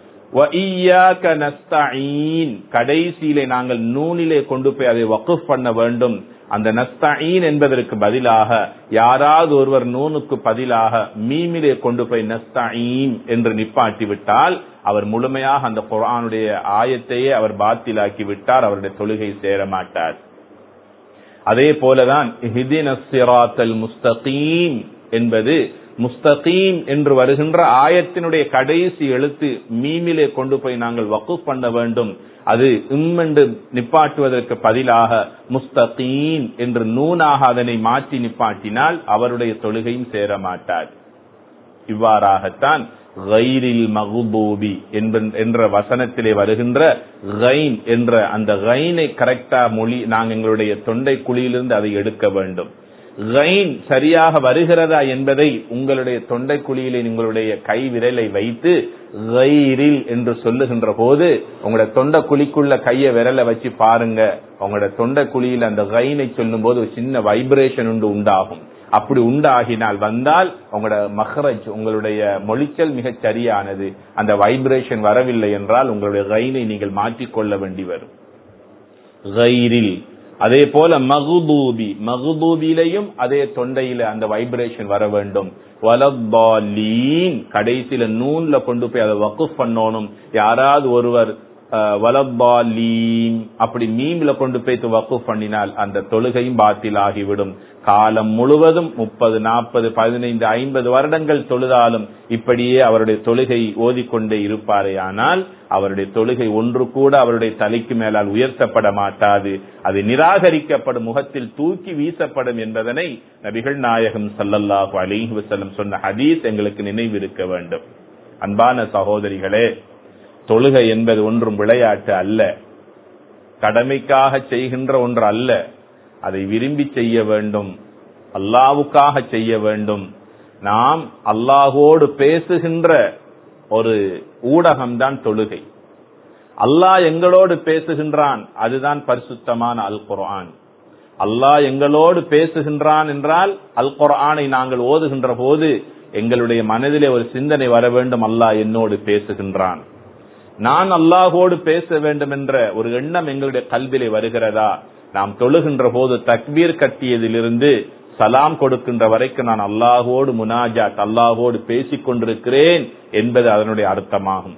கடைசியிலே நாங்கள் நூனிலே கொண்டு போய் அதை வக்குஃப் பண்ண வேண்டும் அந்த நஸ்தீன் என்பதற்கு பதிலாக யாராவது ஒருவர் நூனுக்கு பதிலாக மீமிலே கொண்டு போய் நஸ்தீன் என்று நிப்பாட்டி விட்டால் அவர் முழுமையாக அந்த குரானுடைய ஆயத்தையே அவர் பாத்திலாக்கி விட்டார் அவருடைய தொழுகை சேர மாட்டார் அதே போலதான் முஸ்தகீம் என்பது முஸ்தகீம் என்று வருகின்ற ஆயத்தினுடைய கடைசி எழுத்து மீமிலே கொண்டு போய் நாங்கள் வக்கு பண்ண வேண்டும் அது இம் என்று நிப்பாட்டுவதற்கு பதிலாக முஸ்தகீம் என்று நூனாக அதனை மாற்றி நிப்பாட்டினால் அவருடைய தொழுகையும் சேர மாட்டார் இவ்வாறாகத்தான் கைரில் மகுபூபி என்ற வசனத்திலே வருகின்ற கைன் என்ற அந்த கைனை கரெக்டா மொழி நாங்கள் எங்களுடைய தொண்டை குழியிலிருந்து அதை எடுக்க வேண்டும் கைன் சரியாக வருகிறதா என்பதை உங்களுடைய தொண்டை குழியிலே உங்களுடைய கை விரலை வைத்து கைரில் என்று சொல்லுகின்ற போது உங்களோட தொண்டை குழிக்குள்ள கைய விரலை வச்சு பாருங்க உங்களோட தொண்டை குழியில் அந்த கைனை சொல்லும் போது ஒரு சின்ன வைப்ரேஷன் உண்டு உண்டாகும் அப்படி உண்டாகினால் வந்தால் உங்களோட மஹரஜ் உங்களுடைய மொழிச்சல் மிகச் சரியானது அந்த வைப்ரேஷன் வரவில்லை என்றால் உங்களுடைய கைனை நீங்கள் மாற்றிக்கொள்ள வேண்டி வரும் கைரில் அதே போல மகுதூபி மகுதூபிலையும் அதே தொண்டையில அந்த வைப்ரேஷன் வர வேண்டும் வலபாலீன் கடைசியில நூன்ல கொண்டு போய் அதை வக்குஃப் பண்ணணும் யாராவது ஒருவர் வலபாலீம் அப்படி மீம்ல கொண்டு போய் வக்கு பண்ணினால் அந்த தொழுகையும் பாத்தில் ஆகிவிடும் காலம் முழுவதும் முப்பது நாற்பது பதினைந்து ஐம்பது வருடங்கள் தொழுதாலும் இப்படியே அவருடைய தொழுகை ஓதிக்கொண்டே இருப்பாரே ஆனால் அவருடைய தொழுகை ஒன்று கூட அவருடைய தலைக்கு மேலால் உயர்த்தப்பட மாட்டாது அது நிராகரிக்கப்படும் முகத்தில் தூக்கி வீசப்படும் என்பதனை நபிகள் நாயகம் சல்லல்லாஹு அலிஹி வசல்லம் சொன்ன ஹதீஸ் எங்களுக்கு நினைவிருக்க வேண்டும் அன்பான சகோதரிகளே தொழுகை என்பது ஒன்றும் விளையாட்டு அல்ல கடமைக்காக செய்கின்ற ஒன்று அல்ல அதை விரும்பி செய்ய வேண்டும் அல்லாவுக்காக செய்ய வேண்டும் நாம் அல்லாஹோடு பேசுகின்ற ஒரு ஊடகம்தான் தொழுகை அல்லாஹ் எங்களோடு பேசுகின்றான் அதுதான் பரிசுத்தமான அல் குர்ஆன் அல்லாஹ் எங்களோடு பேசுகின்றான் என்றால் அல் குர்ஆனை நாங்கள் ஓதுகின்ற போது எங்களுடைய மனதிலே ஒரு சிந்தனை வர வேண்டும் அல்லாஹ் என்னோடு பேசுகின்றான் நான் அல்லாஹோடு பேச வேண்டும் என்ற ஒரு எண்ணம் எங்களுடைய கல்விலே வருகிறதா நாம் தொழுகின்ற போது தக்பீர் கட்டியதிலிருந்து சலாம் கொடுக்கின்ற வரைக்கும் நான் அல்லாஹோடு முனாஜாத் அல்லாஹோடு பேசிக் கொண்டிருக்கிறேன் என்பது அதனுடைய அர்த்தமாகும்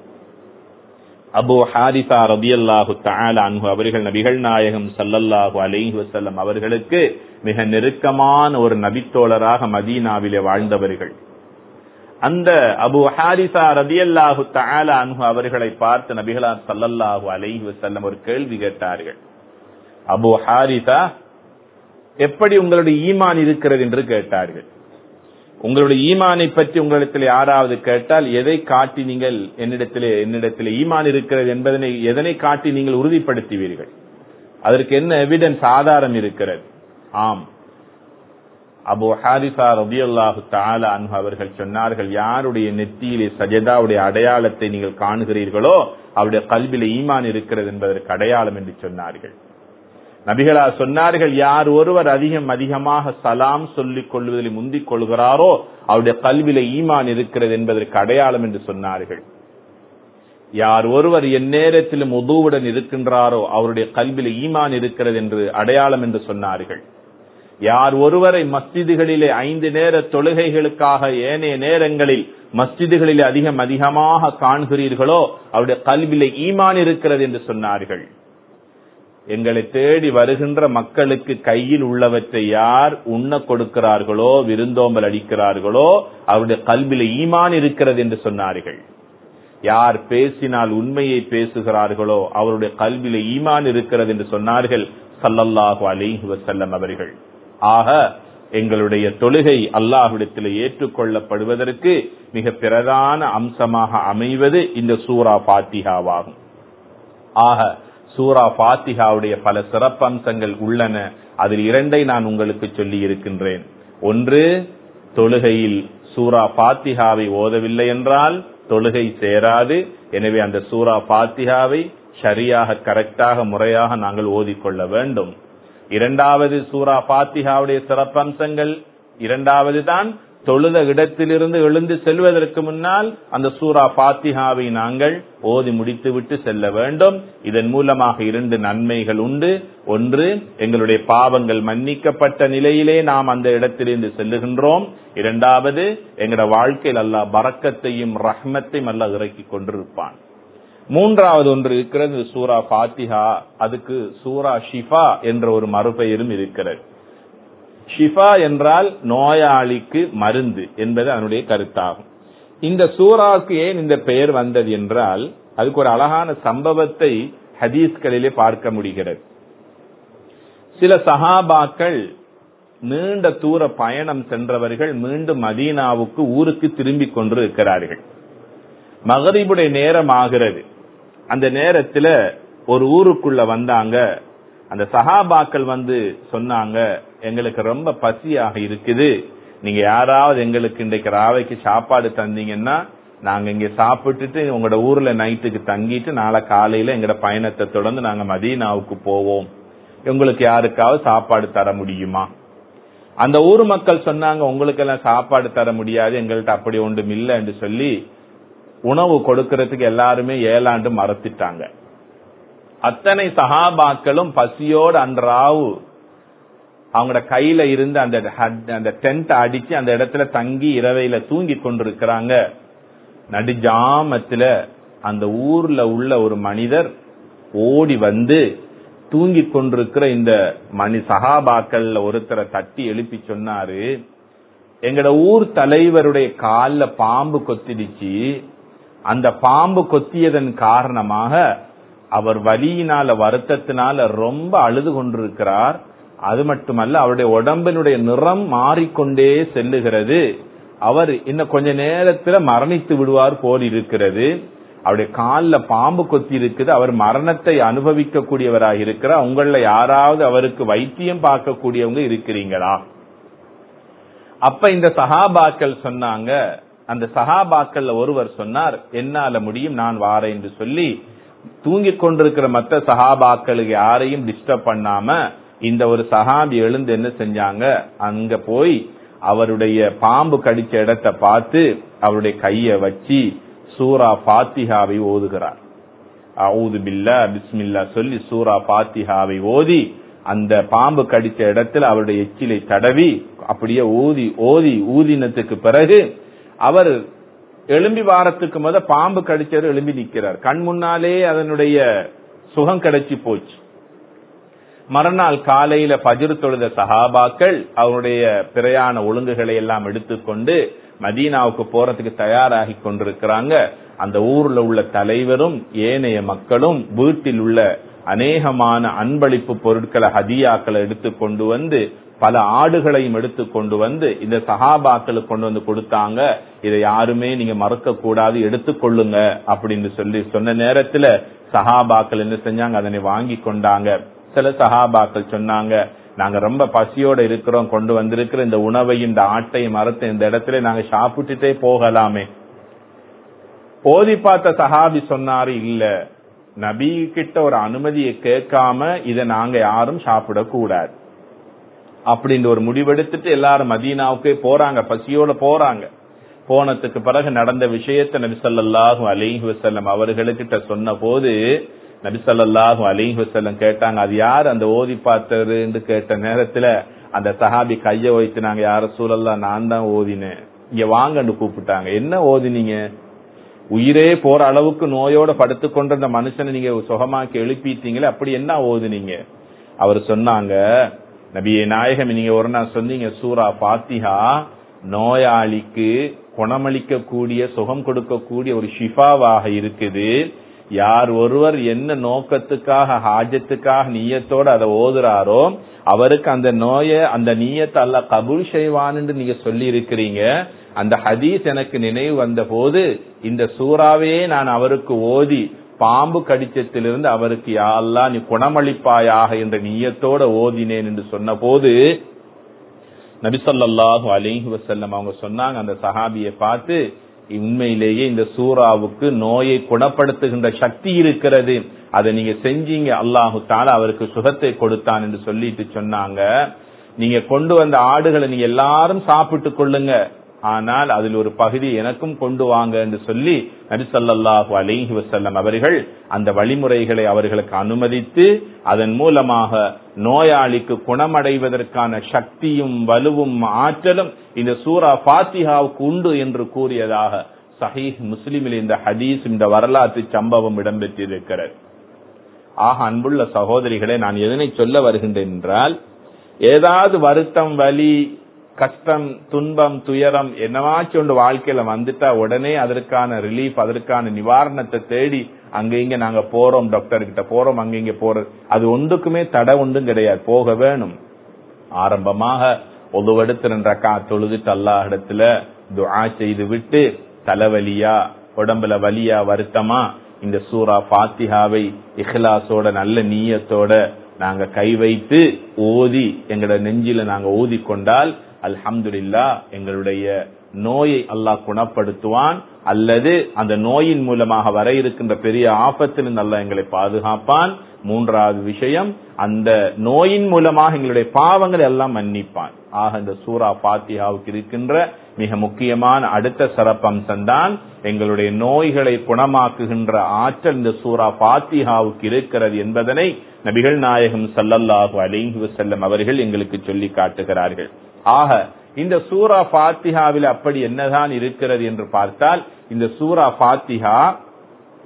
அபு ஹாரிசா ரபி அல்லாஹு அன்ஹு அவர்கள் நபிகள் நாயகம் சல்லல்லாஹு அலைஹி வசல்லம் அவர்களுக்கு மிக நெருக்கமான ஒரு நபித்தோழராக மதீனாவிலே வாழ்ந்தவர்கள் அந்த அபு ஹாரிசா ரபி அல்லாஹு அன்ஹு அவர்களை பார்த்து நபிகளார் சல்லல்லாஹு அலைஹி வசல்லம் ஒரு கேள்வி கேட்டார்கள் அபு ஹாரிசா எப்படி உங்களுடைய ஈமான் இருக்கிறது என்று கேட்டார்கள் உங்களுடைய ஈமானை பற்றி உங்களிடத்தில் யாராவது கேட்டால் எதை காட்டி நீங்கள் என்னிடத்திலே என்னிடத்தில் ஈமான் இருக்கிறது என்பதனை எதனை காட்டி நீங்கள் உறுதிப்படுத்துவீர்கள் அதற்கு என்ன எவிடன்ஸ் ஆதாரம் இருக்கிறது ஆம் அபு ஹாரிசா ரபியுல்லாஹு தாலா அன்ஹு அவர்கள் சொன்னார்கள் யாருடைய நெத்தியிலே சஜதாவுடைய அடையாளத்தை நீங்கள் காணுகிறீர்களோ அவருடைய கல்வியில ஈமான் இருக்கிறது என்பதற்கு அடையாளம் என்று சொன்னார்கள் நபிகளா சொன்னார்கள் யார் ஒருவர் அதிகம் அதிகமாக சலாம் சொல்லிக் கொள்வதில் முந்திக் கொள்கிறாரோ அவருடைய கல்வியில ஈமான் இருக்கிறது என்பதற்கு அடையாளம் என்று சொன்னார்கள் யார் ஒருவர் எந்நேரத்திலும் உதவுடன் இருக்கின்றாரோ அவருடைய கல்வியில ஈமான் இருக்கிறது என்று அடையாளம் என்று சொன்னார்கள் யார் ஒருவரை மஸ்ஜிதுகளிலே ஐந்து நேர தொழுகைகளுக்காக ஏனைய நேரங்களில் மஸ்ஜிதுகளிலே அதிகம் அதிகமாக காண்கிறீர்களோ அவருடைய கல்வியில ஈமான் இருக்கிறது என்று சொன்னார்கள் எங்களை தேடி வருகின்ற மக்களுக்கு கையில் உள்ளவற்றை யார் உண்ண கொடுக்கிறார்களோ விருந்தோம்பல் அளிக்கிறார்களோ அவருடைய கல்வியில ஈமான் இருக்கிறது என்று சொன்னார்கள் யார் பேசினால் உண்மையை பேசுகிறார்களோ அவருடைய கல்வியில ஈமான் இருக்கிறது என்று சொன்னார்கள் சல்லல்லாஹு அலிஹி வசல்லம் அவர்கள் ஆக எங்களுடைய தொழுகை அல்லாஹ்விடத்தில் ஏற்றுக்கொள்ளப்படுவதற்கு மிக பிரதான அம்சமாக அமைவது இந்த சூரா பாத்திகாவாகும் ஆக சூரா பாத்திகாவுடைய பல சிறப்பம்சங்கள் உள்ளன அதில் இரண்டை நான் உங்களுக்கு சொல்லி இருக்கின்றேன் ஒன்று தொழுகையில் சூரா பாத்திகாவை ஓதவில்லை என்றால் தொழுகை சேராது எனவே அந்த சூரா பாத்திகாவை சரியாக கரெக்டாக முறையாக நாங்கள் ஓதிக்கொள்ள வேண்டும் இரண்டாவது சூரா பாத்திகாவுடைய சிறப்பம்சங்கள் இரண்டாவது தான் தொழுத இடத்திலிருந்து எழுந்து செல்வதற்கு முன்னால் அந்த சூரா பாத்திகாவை நாங்கள் ஓதி முடித்துவிட்டு செல்ல வேண்டும் இதன் மூலமாக இரண்டு நன்மைகள் உண்டு ஒன்று எங்களுடைய பாவங்கள் மன்னிக்கப்பட்ட நிலையிலே நாம் அந்த இடத்திலிருந்து செல்லுகின்றோம் இரண்டாவது எங்களோட வாழ்க்கையில் அல்லாஹ் பறக்கத்தையும் ரஹ்மத்தையும் அல்லாஹ் இறக்கி கொண்டிருப்பான் மூன்றாவது ஒன்று இருக்கிறது சூரா பாத்திஹா அதுக்கு சூரா ஷிஃபா என்ற ஒரு மறுபெயரும் இருக்கிறது ஷிஃபா என்றால் நோயாளிக்கு மருந்து என்பது அதனுடைய கருத்தாகும் இந்த சூறாவுக்கு ஏன் இந்த பெயர் வந்தது என்றால் அதுக்கு ஒரு அழகான சம்பவத்தை ஹதீஸ்களிலே பார்க்க முடிகிறது சில சஹாபாக்கள் நீண்ட தூர பயணம் சென்றவர்கள் மீண்டும் மதீனாவுக்கு ஊருக்கு திரும்பிக் கொண்டு இருக்கிறார்கள் மகரிபுடைய நேரம் ஆகிறது அந்த நேரத்துல ஒரு ஊருக்குள்ள வந்தாங்க அந்த சஹாபாக்கள் வந்து சொன்னாங்க எங்களுக்கு ரொம்ப பசியாக இருக்குது நீங்க யாராவது எங்களுக்கு இன்றைக்கு ராவைக்கு சாப்பாடு தந்தீங்கன்னா நாங்க இங்க சாப்பிட்டுட்டு உங்களோட ஊர்ல நைட்டுக்கு தங்கிட்டு நாளை காலையில எங்களோட பயணத்தை தொடர்ந்து நாங்க மதீனாவுக்கு போவோம் உங்களுக்கு யாருக்காவது சாப்பாடு தர முடியுமா அந்த ஊர் மக்கள் சொன்னாங்க உங்களுக்கு எல்லாம் சாப்பாடு தர முடியாது எங்கள்கிட்ட அப்படி ஒன்றும் இல்லை என்று சொல்லி உணவு கொடுக்கறதுக்கு எல்லாருமே ஏழாண்டு மறத்திட்டாங்க அத்தனை சகாபாக்களும் பசியோடு அன்றாவு அவங்களோட கையில இருந்து அந்த அந்த டென்ட் அடிச்சு அந்த இடத்துல தங்கி இரவையில தூங்கி கொண்டிருக்கிறாங்க நடுஜாமத்துல அந்த ஊர்ல உள்ள ஒரு மனிதர் ஓடி வந்து தூங்கி கொண்டிருக்கிற இந்த மணி சகாபாக்கள்ல ஒருத்தரை தட்டி எழுப்பி சொன்னாரு எங்கட ஊர் தலைவருடைய கால்ல பாம்பு கொத்திடுச்சு அந்த பாம்பு கொத்தியதன் காரணமாக அவர் வலியினால வருத்தத்தினால ரொம்ப அழுது கொண்டிருக்கிறார் அது மட்டுமல்ல அவருடைய உடம்பினுடைய நிறம் மாறிக்கொண்டே செல்லுகிறது அவர் இன்னும் கொஞ்ச நேரத்துல மரணித்து விடுவார் போல் இருக்கிறது அவருடைய கால்ல பாம்பு கொத்தி இருக்குது அவர் மரணத்தை அனுபவிக்க கூடியவராக இருக்கிறார் உங்கள யாராவது அவருக்கு வைத்தியம் பார்க்கக்கூடியவங்க இருக்கிறீங்களா அப்ப இந்த சஹாபாக்கள் சொன்னாங்க அந்த சஹாபாக்கள்ல ஒருவர் சொன்னார் என்னால முடியும் நான் வாரேன் என்று சொல்லி தூங்கிக் கொண்டிருக்கிற மற்ற சஹாபாக்களுக்கு யாரையும் டிஸ்டர்ப் பண்ணாம இந்த ஒரு சஹாபி எழுந்து என்ன செஞ்சாங்க அங்க போய் அவருடைய பாம்பு கடிச்ச இடத்தை பார்த்து அவருடைய கைய வச்சு சூரா பாத்திஹாவை ஓதுகிறார் அவுது பில்லா பிஸ்மில்லா சொல்லி சூரா பாத்திஹாவை ஓதி அந்த பாம்பு கடிச்ச இடத்துல அவருடைய எச்சிலை தடவி அப்படியே ஊதி ஓதி ஊதினத்துக்கு பிறகு அவர் எழும்பி வாரத்துக்கு முத பாம்பு கடிச்சவர் எழும்பி நிற்கிறார் கண் முன்னாலே அதனுடைய சுகம் கிடைச்சி போச்சு மறுநாள் காலையில பஜிர் தொழுத சஹாபாக்கள் அவருடைய பிரயாண ஒழுங்குகளை எல்லாம் எடுத்துக்கொண்டு மதீனாவுக்கு போறதுக்கு தயாராகி கொண்டிருக்கிறாங்க அந்த ஊர்ல உள்ள தலைவரும் ஏனைய மக்களும் வீட்டில் உள்ள அநேகமான அன்பளிப்பு பொருட்களை ஹதியாக்களை எடுத்து கொண்டு வந்து பல ஆடுகளையும் எடுத்து கொண்டு வந்து இந்த சஹாபாக்களுக்கு கொண்டு வந்து கொடுத்தாங்க இதை யாருமே நீங்க மறக்க கூடாது எடுத்துக்கொள்ளுங்க அப்படின்னு சொல்லி சொன்ன நேரத்துல சஹாபாக்கள் என்ன செஞ்சாங்க அதனை வாங்கி கொண்டாங்க சில சஹாபாக்கள் சொன்னாங்க நாங்க ரொம்ப பசியோட இருக்கிறோம் கொண்டு வந்திருக்கிற இந்த உணவையும் இந்த ஆட்டையும் மரத்தை இந்த இடத்துல நாங்க சாப்பிட்டுட்டே போகலாமே ஓதி பார்த்த சஹாபி சொன்னாரு இல்ல நபி கிட்ட ஒரு அனுமதியை கேட்காம இதை நாங்க யாரும் சாப்பிடக்கூடாது அப்படின்னு ஒரு முடிவெடுத்துட்டு எல்லாரும் மதீனாவுக்கு போறாங்க பசியோட போறாங்க போனதுக்கு பிறகு நடந்த விஷயத்த நபி ஸல்லல்லாஹு அலைஹி வஸல்லம் அவர்களுக்கிட்ட சொன்ன போது நபி ஸல்லல்லாஹு அலைஹி வஸல்லம் கேட்டாங்க அது யார் அந்த ஓதி பார்த்தருன்னு கேட்ட நேரத்துல அந்த சஹாபி கைய வைத்து நாங்க யார சூழல்லா நான் தான் ஓதினேன் இங்க வாங்கன்னு கூப்பிட்டாங்க என்ன ஓதினீங்க உயிரே போற அளவுக்கு நோயோட படுத்து கொண்டிருந்த மனுஷனை நீங்க சுகமாக்கி எழுப்பிட்டீங்களே அப்படி என்ன ஓதுனீங்க அவர் சொன்னாங்க நபியே நாயகம் நீங்க ஒரு நாள் சொன்னீங்க சூரா பாத்திஹா நோயாளிக்கு குணமளிக்க கூடிய சுகம் கொடுக்கக்கூடிய ஒரு ஷிஃபாவாக இருக்குது யார் ஒருவர் என்ன நோக்கத்துக்காக ஹாஜத்துக்காக நீயத்தோட அதை ஓதுறாரோ அவருக்கு அந்த நோயை அந்த நீயத்தை அல்ல கபூல் செய்வான்னு நீங்க சொல்லி இருக்கிறீங்க அந்த ஹதீஸ் எனக்கு நினைவு வந்த போது இந்த சூறாவே நான் அவருக்கு ஓதி பாம்பு கடிச்சத்திலிருந்து அவருக்கு யா அல்லா நீ குணமளிப்பாயாக என்ற நீயத்தோட ஓதினேன் என்று சொன்ன போது நபிசல்லாஹு அலிஹி வசல்லம் அவங்க சொன்னாங்க அந்த சஹாபியை பார்த்து உண்மையிலேயே இந்த சூறாவுக்கு நோயை குணப்படுத்துகின்ற சக்தி இருக்கிறது அதை நீங்க செஞ்சீங்க அல்லாஹு தால அவருக்கு சுகத்தை கொடுத்தான் என்று சொல்லிட்டு சொன்னாங்க நீங்க கொண்டு வந்த ஆடுகளை நீங்க எல்லாரும் சாப்பிட்டு கொள்ளுங்க ஆனால் அதில் ஒரு பகுதி எனக்கும் கொண்டு வாங்க என்று சொல்லி நபிசல்லாஹு அலிஹி வசல்லம் அவர்கள் அந்த வழிமுறைகளை அவர்களுக்கு அனுமதித்து அதன் மூலமாக நோயாளிக்கு குணமடைவதற்கான சக்தியும் வலுவும் ஆற்றலும் இந்த சூரா பாத்திஹாவுக்கு உண்டு என்று கூறியதாக சஹீஹ் முஸ்லிமில் இந்த ஹதீஸ் இந்த வரலாற்று சம்பவம் இடம்பெற்றிருக்கிறது ஆக அன்புள்ள சகோதரிகளே நான் எதனை சொல்ல வருகின்றேன் என்றால் ஏதாவது வருத்தம் வலி கஷ்டம் துன்பம் துயரம் என்னவாச்சும் ஒன்று வாழ்க்கையில வந்துட்டா உடனே அதற்கான ரிலீஃப் அதற்கான நிவாரணத்தை தேடி அங்க இங்க நாங்க போறோம் டாக்டர் கிட்ட போறோம் அங்க இங்க போறது அது ஒன்றுக்குமே தடை ஒன்றும் கிடையாது போக வேணும் ஆரம்பமாக ஒதுவெடுத்து ரெண்டக்கா தொழுதுட்டு அல்லாஹ் இடத்துல துஆ செய்து விட்டு தலைவலியா உடம்புல வலியா வருத்தமா இந்த சூரா பாத்திஹாவை இஹ்லாஸோட நல்ல நீயத்தோட நாங்க கை வைத்து ஓதி எங்களோட நெஞ்சில நாங்க ஓதி கொண்டால் அல்ஹம்துலில்லா எங்களுடைய நோயை அல்லாஹ் குணப்படுத்துவான் அல்லது அந்த நோயின் மூலமாக வர இருக்கின்ற பெரிய ஆபத்திலிருந்து அல்லாஹ் எங்களை பாதுகாப்பான் மூன்றாவது விஷயம் அந்த நோயின் மூலமாக எங்களுடைய பாவங்களை எல்லாம் மன்னிப்பான் ஆக இந்த சூரா பாத்தியாவுக்கு இருக்கின்ற மிக முக்கியமான அடுத்த சிறப்பம்சம் தான் எங்களுடைய நோய்களை குணமாக்குகின்ற ஆற்றல் இந்த சூரா பாத்திஹாவுக்கு இருக்கிறது என்பதனை நபிகள் நாயகம் சல்லல்லாஹு அலிஹி வசல்லம் அவர்கள் எங்களுக்கு சொல்லி காட்டுகிறார்கள் ஆக இந்த சூரா பாத்திஹாவில் அப்படி என்னதான் இருக்கிறது என்று பார்த்தால் இந்த சூரா பாத்திஹா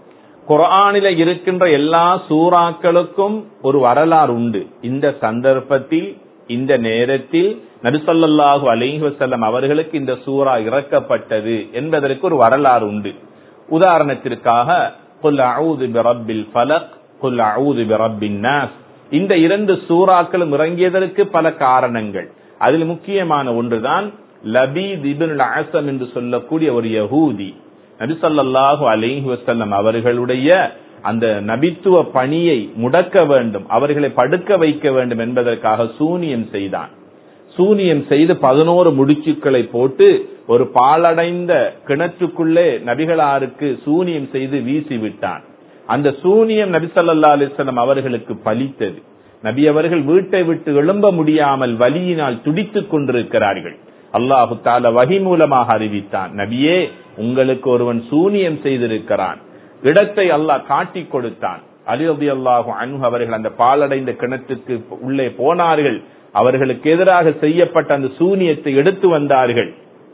குரானில இருக்கின்ற எல்லா சூறாக்களுக்கும் ஒரு வரலாறு உண்டு இந்த சந்தர்ப்பத்தில் இந்த நேரத்தில் நபிசல்லாஹு அலைஹி வஸல்லம் அவர்களுக்கு இந்த சூறா இறக்கப்பட்டது என்பதற்கு ஒரு வரலாறு உண்டு உதாரணத்திற்காக குல் அஊது பிரப்பில் ஃபலக் குல் அஊது பிரப்பின் நாஸ் இந்த இரண்டு சூறாக்களும் இறங்கியதற்கு பல காரணங்கள் அதில் முக்கியமான ஒன்றுதான் லபீத் இப்னுல் அஸம் என்று சொல்லக்கூடிய ஒரு யஹூதி நபிசல்லாஹு அலைஹி வஸல்லம் அவர்களுடைய அந்த நபித்துவ பணியை முடக்க வேண்டும் அவர்களை படுக்க வைக்க வேண்டும் என்பதற்காக சூனியம் செய்தான் சூனியம் செய்து பதினோரு முடிச்சுக்களை போட்டு ஒரு பாலடைந்த கிணற்றுக்குள்ளே நபிகளாருக்கு சூனியம் செய்து வீசி விட்டான் அந்த சூனியம் நபி ஸல்லல்லாஹு அலைஹி வஸல்லம் அவர்களுக்கு பலித்தது நபி அவர்கள் வீட்டை விட்டு எழும்ப முடியாமல் வலியினால் துடித்துக் கொண்டிருக்கிறார்கள் அல்லாஹு தால வகி மூலமாக அறிவித்தான் நபியே உங்களுக்கு ஒருவன் சூனியம் செய்திருக்கிறான் இடத்தை அல்லாஹ் காட்டி கொடுத்தான் அலிரதி அல்லாஹு அன்ஹு அவர்கள் அந்த பாலடைந்த கிணற்றுக்கு உள்ளே போனார்கள் அவர்களுக்கு எதிராக செய்யப்பட்ட அந்த சூனியத்தை எடுத்து வந்தார்கள்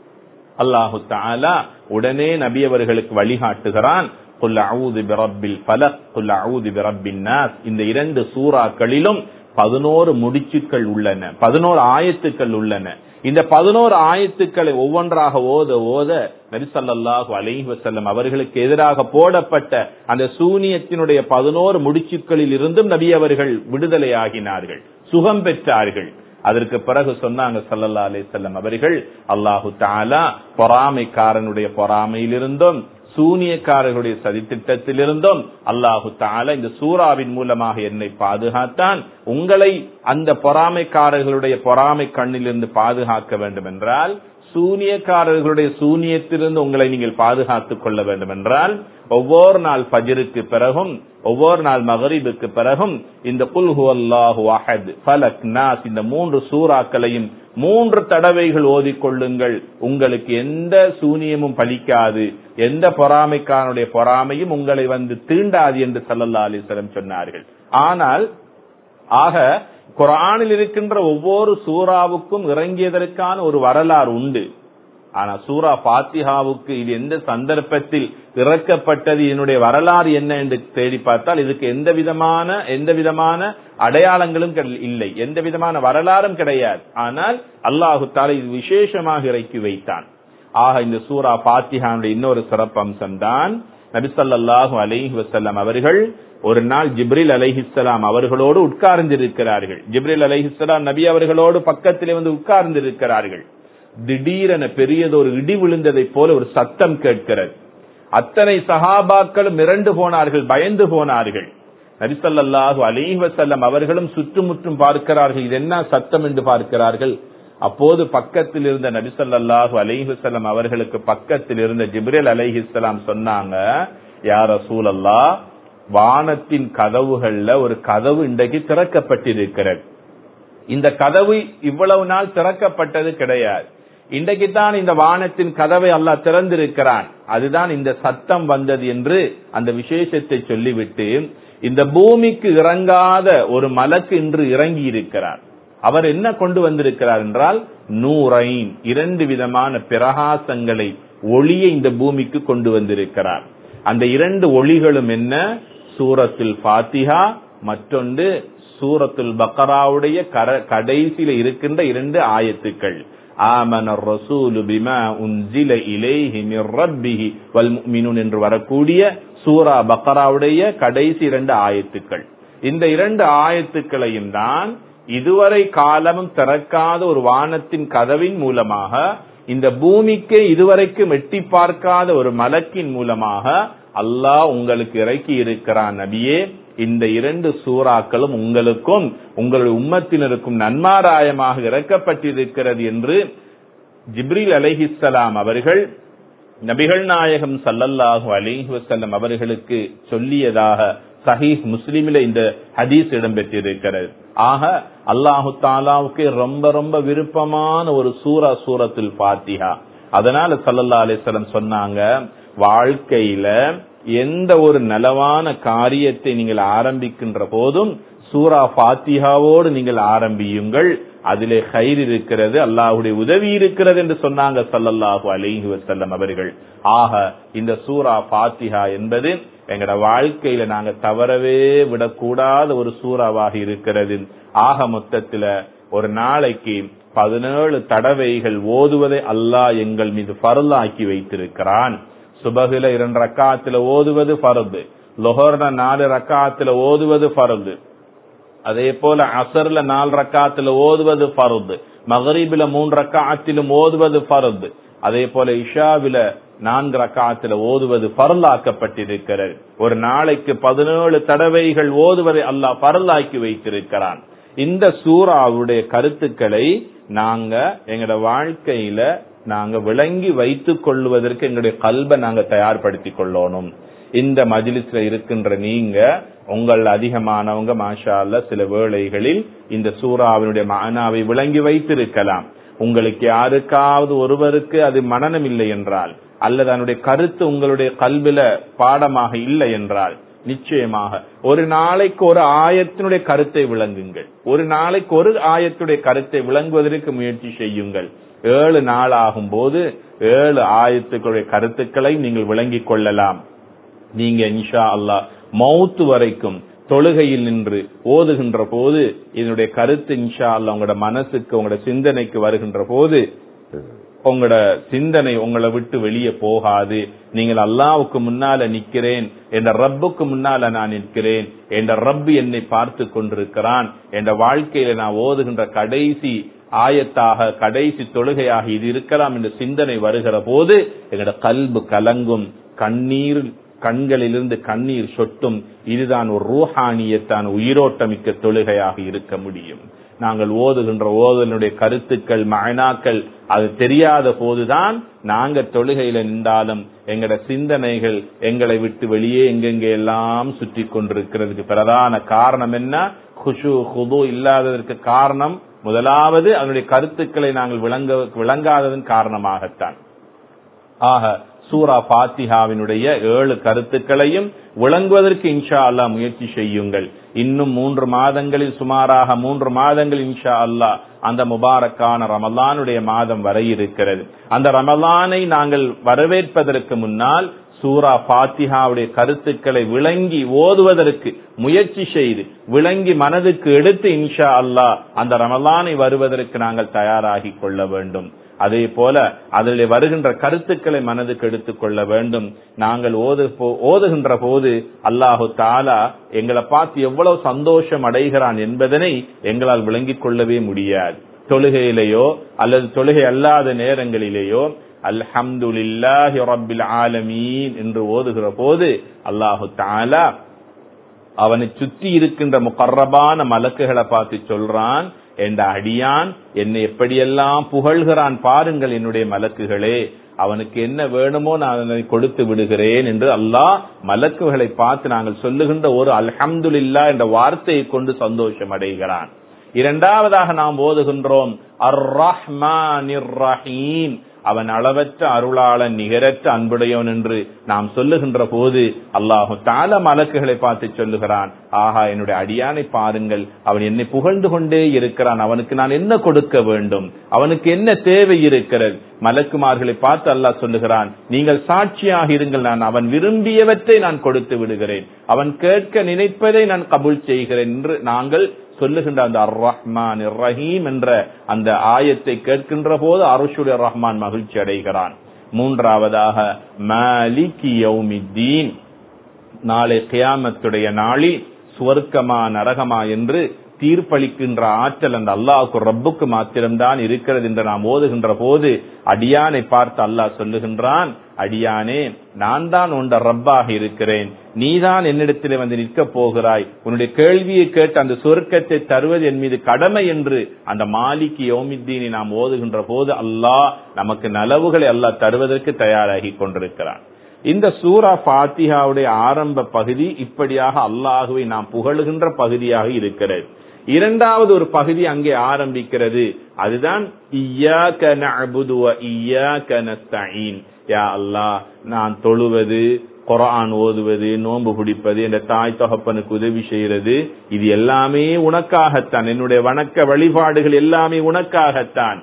அல்லாஹு தாலா உடனே நபி அவர்களுக்கு வழிகாட்டுகிறான் குல் அஊது பிரப்பில் ஃபலக் குல் அஊது பிரப்பின் நாஸ் இந்த இரண்டு சூறாக்களிலும் பதினோரு முடிச்சுக்கள் உள்ளன பதினோரு ஆயத்துக்கள் உள்ளன இந்த பதினோரு ஆயத்துக்களை ஒவ்வொன்றாக ஓத ஓத நபிசல்லாஹு அலைஹி வசல்லம் அவர்களுக்கு எதிராக போடப்பட்ட அந்த சூனியத்தினுடைய பதினோரு முடிச்சுக்களில் இருந்தும் நபி அவர்கள் விடுதலை ஆகினார்கள் சுகம் பெற்றார்கள் அதற்கு பிறகு சொன்னாங்க சல்லல்லா அலிசல்லம் அவர்கள் அல்லாஹு தாலா பொறாமைக்காரனுடைய பொறாமையிலிருந்தும் சூனியக்காரர்களுடைய சதித்திட்டத்திலிருந்தும் அல்லாஹு தாலா இந்த சூறாவின் மூலமாக என்னை பாதுகாத்தான் உங்களை அந்த பொறாமைக்காரர்களுடைய பொறாமை கண்ணிலிருந்து பாதுகாக்க வேண்டும் என்றால் சூனியக்காரர்களுடைய சூனியத்திலிருந்து உங்களை நீங்கள் பாதுகாத்துக் கொள்ள வேண்டும் என்றால் ஒவ்வொரு நாள் பஜருக்கு பிறகும் ஒவ்வொரு நாள் மகரிபுக்கு பிறகும் இந்த குல்ஹு அல்லாஹு அஹத் ஃபலக் நாஸ் இந்த மூன்று சூறாக்களையும் மூன்று தடவைகள் ஓதிக்கொள்ளுங்கள் உங்களுக்கு எந்த சூனியமும் பலிக்காது எந்த பொறாமைக்காரனுடைய பொறாமையும் உங்களை வந்து தீண்டாது என்று சல்லல்லா அலிஸ்லம் சொன்னார்கள் ஆனால் ஆக குரானில் இருக்கின்ற ஒவ்வொரு சூறாவுக்கும் இறங்கியதற்கான ஒரு வரலாறு உண்டு ஆனா சூரா பாத்திஹாவுக்கு இது எந்த சந்தர்ப்பத்தில் இறக்கப்பட்டது என்னுடைய வரலாறு என்ன என்று தேடி பார்த்தால் இதுக்கு எந்த விதமான எந்த விதமான அடையாளங்களும் இல்லை எந்த விதமான வரலாறும் கிடையாது ஆனால் அல்லாஹு தாலா இது விசேஷமாக இறக்கி வைத்தான் ஆக இந்த சூரா பாத்திஹானுடைய இன்னொரு சிறப்பம்சம் தான் நபிசல்லாஹு அலைஹி வசல்லம் அவர்கள் ஒரு நாள் ஜிப்ரில் அலைஹிஸ்லாம் அவர்களோடு உட்கார்ந்திருக்கிறார்கள் ஜிப்ரில் அலைஹிஸ்லாம் நபி அவர்களோடு பக்கத்திலே வந்து உட்கார்ந்திருக்கிறார்கள் திடீரென பெரியதொரு இடி விழுந்ததை போல ஒரு சத்தம் கேட்கிறது அத்தனை சஹாபாக்களும் மிரண்டு போனார்கள் பயந்து போனார்கள் நபிசல்லாஹு அலைஹி வசல்லம் அவர்களும் சுற்றுமுற்றும் பார்க்கிறார்கள் இது என்ன சத்தம் என்று பார்க்கிறார்கள் அப்போது பக்கத்தில் இருந்த நபிசல்லாஹு அலைஹி வசல்லம் அவர்களுக்கு பக்கத்தில் இருந்த ஜிப்ரேல் அலைஹிஸ்லாம் சொன்னாங்க யார சூழல்லா வானத்தின் கதவுகள்ல ஒரு கதவு இன்றைக்கு திறக்கப்பட்டிருக்கிறது இந்த கதவு இவ்வளவு நாள் திறக்கப்பட்டது கிடையாது இன்றைக்கு தான் இந்த வானத்தின் கதவை அல்லாஹ் திறந்திருக்கிறான் அதுதான் இந்த சத்தம் வந்தது என்று அந்த விசேஷத்தை சொல்லிவிட்டு இந்த பூமிக்கு இறங்காத ஒரு மலக்கு இன்று இறங்கி இருக்கிறார் அவர் என்ன கொண்டு வந்திருக்கிறார் என்றால் நூரைன் இரண்டு விதமான பிரகாசங்களை ஒளியை இந்த பூமிக்கு கொண்டு வந்திருக்கிறார் அந்த இரண்டு ஒளிகளும் என்ன சூரத்தில் பாத்திஹா மற்றொன்று சூரத்துல் பக்கராவுடைய கடைசியில இருக்கின்ற இரண்டு ஆயத்துக்கள் ஆமன ரசூலு பிமா உன்சில இலைஹி மிர் ரப்பிஹி வல் முஃமினூன் என்று வரக்கூடிய சூரா பக்கராவுடைய கடைசி இரண்டு ஆயத்துக்கள் இந்த இரண்டு ஆயத்துக்களையும் தான் இதுவரை காலமும் திறக்காத ஒரு வானத்தின் கதவின் மூலமாக இந்த பூமிக்கு இதுவரைக்கும் எட்டி பார்க்காத ஒரு மலக்கின் மூலமாக அல்லாஹ் உங்களுக்கு இறக்கி இருக்கிறான் நபியே இந்த இரண்டு சூறாக்களும் உங்களுக்கும் உங்களுடைய உம்மத்தினருக்கும் நன்மாராயமாக இறக்கப்பட்டிருக்கிறது என்று ஜிப்ரீல் அலைஹிஸ்ஸலாம் அவர்கள் நபிகள் நாயகம் சல்லல்லாஹு அலைஹி வஸல்லம் அவர்களுக்கு சொல்லியதாக சஹீஹ் முஸ்லிமில இந்த ஹதீஸ் இடம்பெற்றிருக்கிறது ஆக அல்லாஹு தாலாவுக்கு ரொம்ப ரொம்ப விருப்பமான ஒரு சூரா சூரத்தில் பாத்திஹா அதனால சல்லல்லா அலிஸ்லம் சொன்னாங்க வாழ்க்கையில எந்த ஒரு நலவான காரியத்தை நீங்கள் ஆரம்பிக்கின்ற போதும் சூரா பாத்திஹாவோடு நீங்கள் ஆரம்பியுங்கள் அதிலே கயிறு இருக்கிறது அல்லாஹுடைய உதவி இருக்கிறது என்று சொன்னாங்க சல்லல்லாஹு அலைஹி வசல்லம் அவர்கள் ஆக இந்த சூரா பாத்திஹா என்பது எங்கட வாழ்க்கையில நாங்க தவறவே விடக்கூடாத ஒரு சூறாவாக இருக்கிறது ஆக மொத்தத்துல ஒரு நாளைக்கு பதினேழு தடவைகள் ஓதுவதை அல்லாஹ் எங்கள் மீது பருளாக்கி வைத்திருக்கிறான் சுபகுல இரண்டு ரக்காத்துல ஓதுவது பருது லொஹர்ன நாலு ரக்காத்துல ஓதுவது பருது அதே போல அசர்ல நாலு ரக்காத்துல ஓதுவது பருது மகரீபில மூன்று ரக்காத்திலும் ஓதுவது பருது அதே போல இஷாவில நான்கு ரக்காத்துல ஓதுவது பரலாக்கப்பட்டிருக்கிறது ஒரு நாளைக்கு பதினேழு தடவைகள் ஓதுவதை அல்லாஹ் பரலாக்கி வைத்திருக்கிறான் இந்த சூறாவுடைய கருத்துக்களை நாங்க எங்களோட வாழ்க்கையில நாங்க விளங்கி வைத்துக் கொள்வதற்கு எங்களுடைய கல்வை நாங்க தயார்படுத்திக் கொள்ளணும் இந்த மஜிலிஸ்ல இருக்கின்ற நீங்க உங்கள் அதிகமானவங்க மாஷா அல்ல சில வேளைகளில் இந்த சூறாவினுடைய மானாவை விளங்கி வைத்திருக்கலாம் உங்களுக்கு யாருக்காவது ஒருவருக்கு அது மனநம் இல்லை என்றால் அல்லது அதனுடைய கருத்து உங்களுடைய கல்வில பாடமாக இல்லை என்றால் நிச்சயமாக ஒரு நாளைக்கு ஒரு ஆயத்தினுடைய கருத்தை விளங்குங்கள் ஒரு நாளைக்கு ஒரு ஆயத்துடைய கருத்தை விளங்குவதற்கு முயற்சி செய்யுங்கள் ஏழு நாள் ஆகும் போது ஏழு ஆயத்துக்களுடைய கருத்துக்களை நீங்கள் விளங்கிக் கொள்ளலாம் நீங்க இன்ஷா அல்லா மௌத்து வரைக்கும் தொழுகையில் நின்று ஓதுகின்ற போது இதனுடைய கருத்து இன்ஷா அல்லா உங்களோட மனசுக்கு உங்களோட சிந்தனைக்கு வருகின்ற போது உங்களோட சிந்தனை உங்களை விட்டு வெளியே போகாது நீங்கள் அல்லாவுக்கு முன்னால நிக்கிறேன் என்ற ரப்புக்கு முன்னால நான் நிற்கிறேன் என்ற ரப்பு என்னை பார்த்து கொண்டிருக்கிறான் என்ற வாழ்க்கையில நான் ஓதுகின்ற கடைசி ஆயத்தாக கடைசி தொழுகையாக இது இருக்கலாம் என்ற சிந்தனை வருகிற போது எங்களோட கல்பு கலங்கும் கண்ணீர் கண்களிலிருந்து கண்ணீர் சொட்டும் இதுதான் ஒரு ரூஹானியத்தான் உயிரோட்டமிக்க தொழுகையாக இருக்க முடியும் நாங்கள் ஓதுகின்ற ஓதலுடைய கருத்துக்கள் மயனாக்கள் அது தெரியாத போதுதான் நாங்க தொழுகையில நின்றாலும் எங்கட சிந்தனைகள் எங்களை விட்டு வெளியே எங்கெங்கே எல்லாம் சுற்றி கொண்டிருக்கிறதுக்கு பிரதான காரணம் என்ன குஷு குது இல்லாததற்கு காரணம் முதலாவது அதனுடைய கருத்துக்களை நாங்கள் விளங்க விளங்காததன் காரணமாகத்தான் ஆக சூரா பாத்திஹாவினுடைய ஏழு கருத்துக்களையும் விளங்குவதற்கு இன்ஷா அல்லா முயற்சி செய்யுங்கள் இன்னும் மூன்று மாதங்களில் சுமாராக மூன்று மாதங்கள் இன்ஷா அல்லா அந்த முபாரக்கான ரமலானுடைய மாதம் வர இருக்கிறது அந்த ரமலானை நாங்கள் வரவேற்பதற்கு முன்னால் சூரா பாத்திஹாவுடைய கருத்துக்களை விளங்கி ஓதுவதற்கு முயற்சி செய்து விளங்கி மனதுக்கு எடுத்து இன்ஷா அல்லா அந்த ரமலானை வருவதற்கு நாங்கள் தயாராகி கொள்ள வேண்டும் அதே போல அதில் வருகின்ற கருத்துக்களை மனதுக்கு எடுத்துக் கொள்ள வேண்டும் நாங்கள் ஓது ஓதுகின்ற போது அல்லாஹு தாலா எங்களை பார்த்து எவ்வளவு சந்தோஷம் அடைகிறான் என்பதனை எங்களால் விளங்கிக் கொள்ளவே முடியாது தொழுகையிலேயோ அல்லது தொழுகை அல்லாத நேரங்களிலேயோ அல்ஹம்துலில்லாஹி ரப்பில் ஆலமீன் என்று ஓதுகிற போது அல்லாஹு தாலா அவனை சுத்தி இருக்கின்ற முகர்ரபான மலக்குகளை பார்த்து சொல்றான் என்ற அடியான் என்னை எப்படியெல்லாம் புகழ்கிறான் பாருங்கள் என்னுடைய மலக்குகளே அவனுக்கு என்ன வேணுமோ நான் அதனை கொடுத்து விடுகிறேன் என்று அல்லாஹ் மலக்குகளை பார்த்து நாங்கள் சொல்லுகின்ற ஒரு அல்ஹம்துலில்லா என்ற வார்த்தையை கொண்டு சந்தோஷம் அடைகிறான் இரண்டாவதாக நாம் ஓதுகின்றோம் அர் ரஹ்மான் ரஹீம் அவன் அளவற்ற அருளாளன் நிகரற்ற அன்புடையவன் என்று நாம் சொல்லுகின்ற போது அல்லாஹு தால மலக்குகளை பார்த்து சொல்லுகிறான் ஆஹா என்னுடைய அடியானை பாருங்கள் அவன் என்னை புகழ்ந்து கொண்டே இருக்கிறான் அவனுக்கு நான் என்ன கொடுக்க வேண்டும் அவனுக்கு என்ன தேவை இருக்கிறது மலக்குமார்களை பார்த்து அல்லாஹ் சொல்லுகிறான் நீங்கள் சாட்சியாக இருங்கள் நான் அவன் விரும்பியவற்றை நான் கொடுத்து விடுகிறேன் அவன் கேட்க நினைப்பதை நான் கபுல் செய்கிறேன் என்று நாங்கள் சொல்லுகின்ற அந்த அர் ரஹ்மான் ரஹீம் என்ற அந்த ஆயத்தை கேட்கின்ற போது அருஷுடைய ரஹ்மான் மகிழ்ச்சி அடைகிறான் மூன்றாவதாக மாலிகி யௌமித்தீன் நாளை கியாமத்துடைய நாளில் சுவர்க்கமா நரகமா என்று தீர்ப்பளிக்கின்ற ஆற்றல் அந்த அல்லாஹுக்கு ரப்புக்கு மாத்திரம்தான் இருக்கிறது என்று நாம் ஓதுகின்ற போது அடியானை பார்த்து அல்லாஹ் சொல்லுகின்றான் அடியானே நான் தான் உண்ட ரப்பாக இருக்கிறேன் நீதான் என்னிடத்திலே வந்து நிற்கப் போகிறாய் உன்னுடைய கேள்வியை கேட்டு அந்த சொர்க்கத்தை தருவது என் மீது கடமை என்று அந்த மாலிக்கு யோமித்தீனை நாம் ஓதுகின்ற போது அல்லாஹ் நமக்கு நலவுகளை அல்லாஹ் தருவதற்கு தயாராகி கொண்டிருக்கிறான் இந்த சூரா பாத்தியாவுடைய ஆரம்ப பகுதி இப்படியாக அல்லாஹுவை நாம் புகழுகின்ற பகுதியாக இருக்கிறது இரண்டாவது ஒரு பகுதி அங்கே ஆரம்பிக்கிறது அதுதான் யா அல்லாஹ் நான் தொழுவது குரான் ஓதுவது நோன்பு பிடிப்பது என்ற தாய் தகப்பனுக்கு உதவி செய்யறது இது எல்லாமே உனக்காகத்தான் என்னுடைய வணக்க வழிபாடுகள் எல்லாமே உனக்காகத்தான்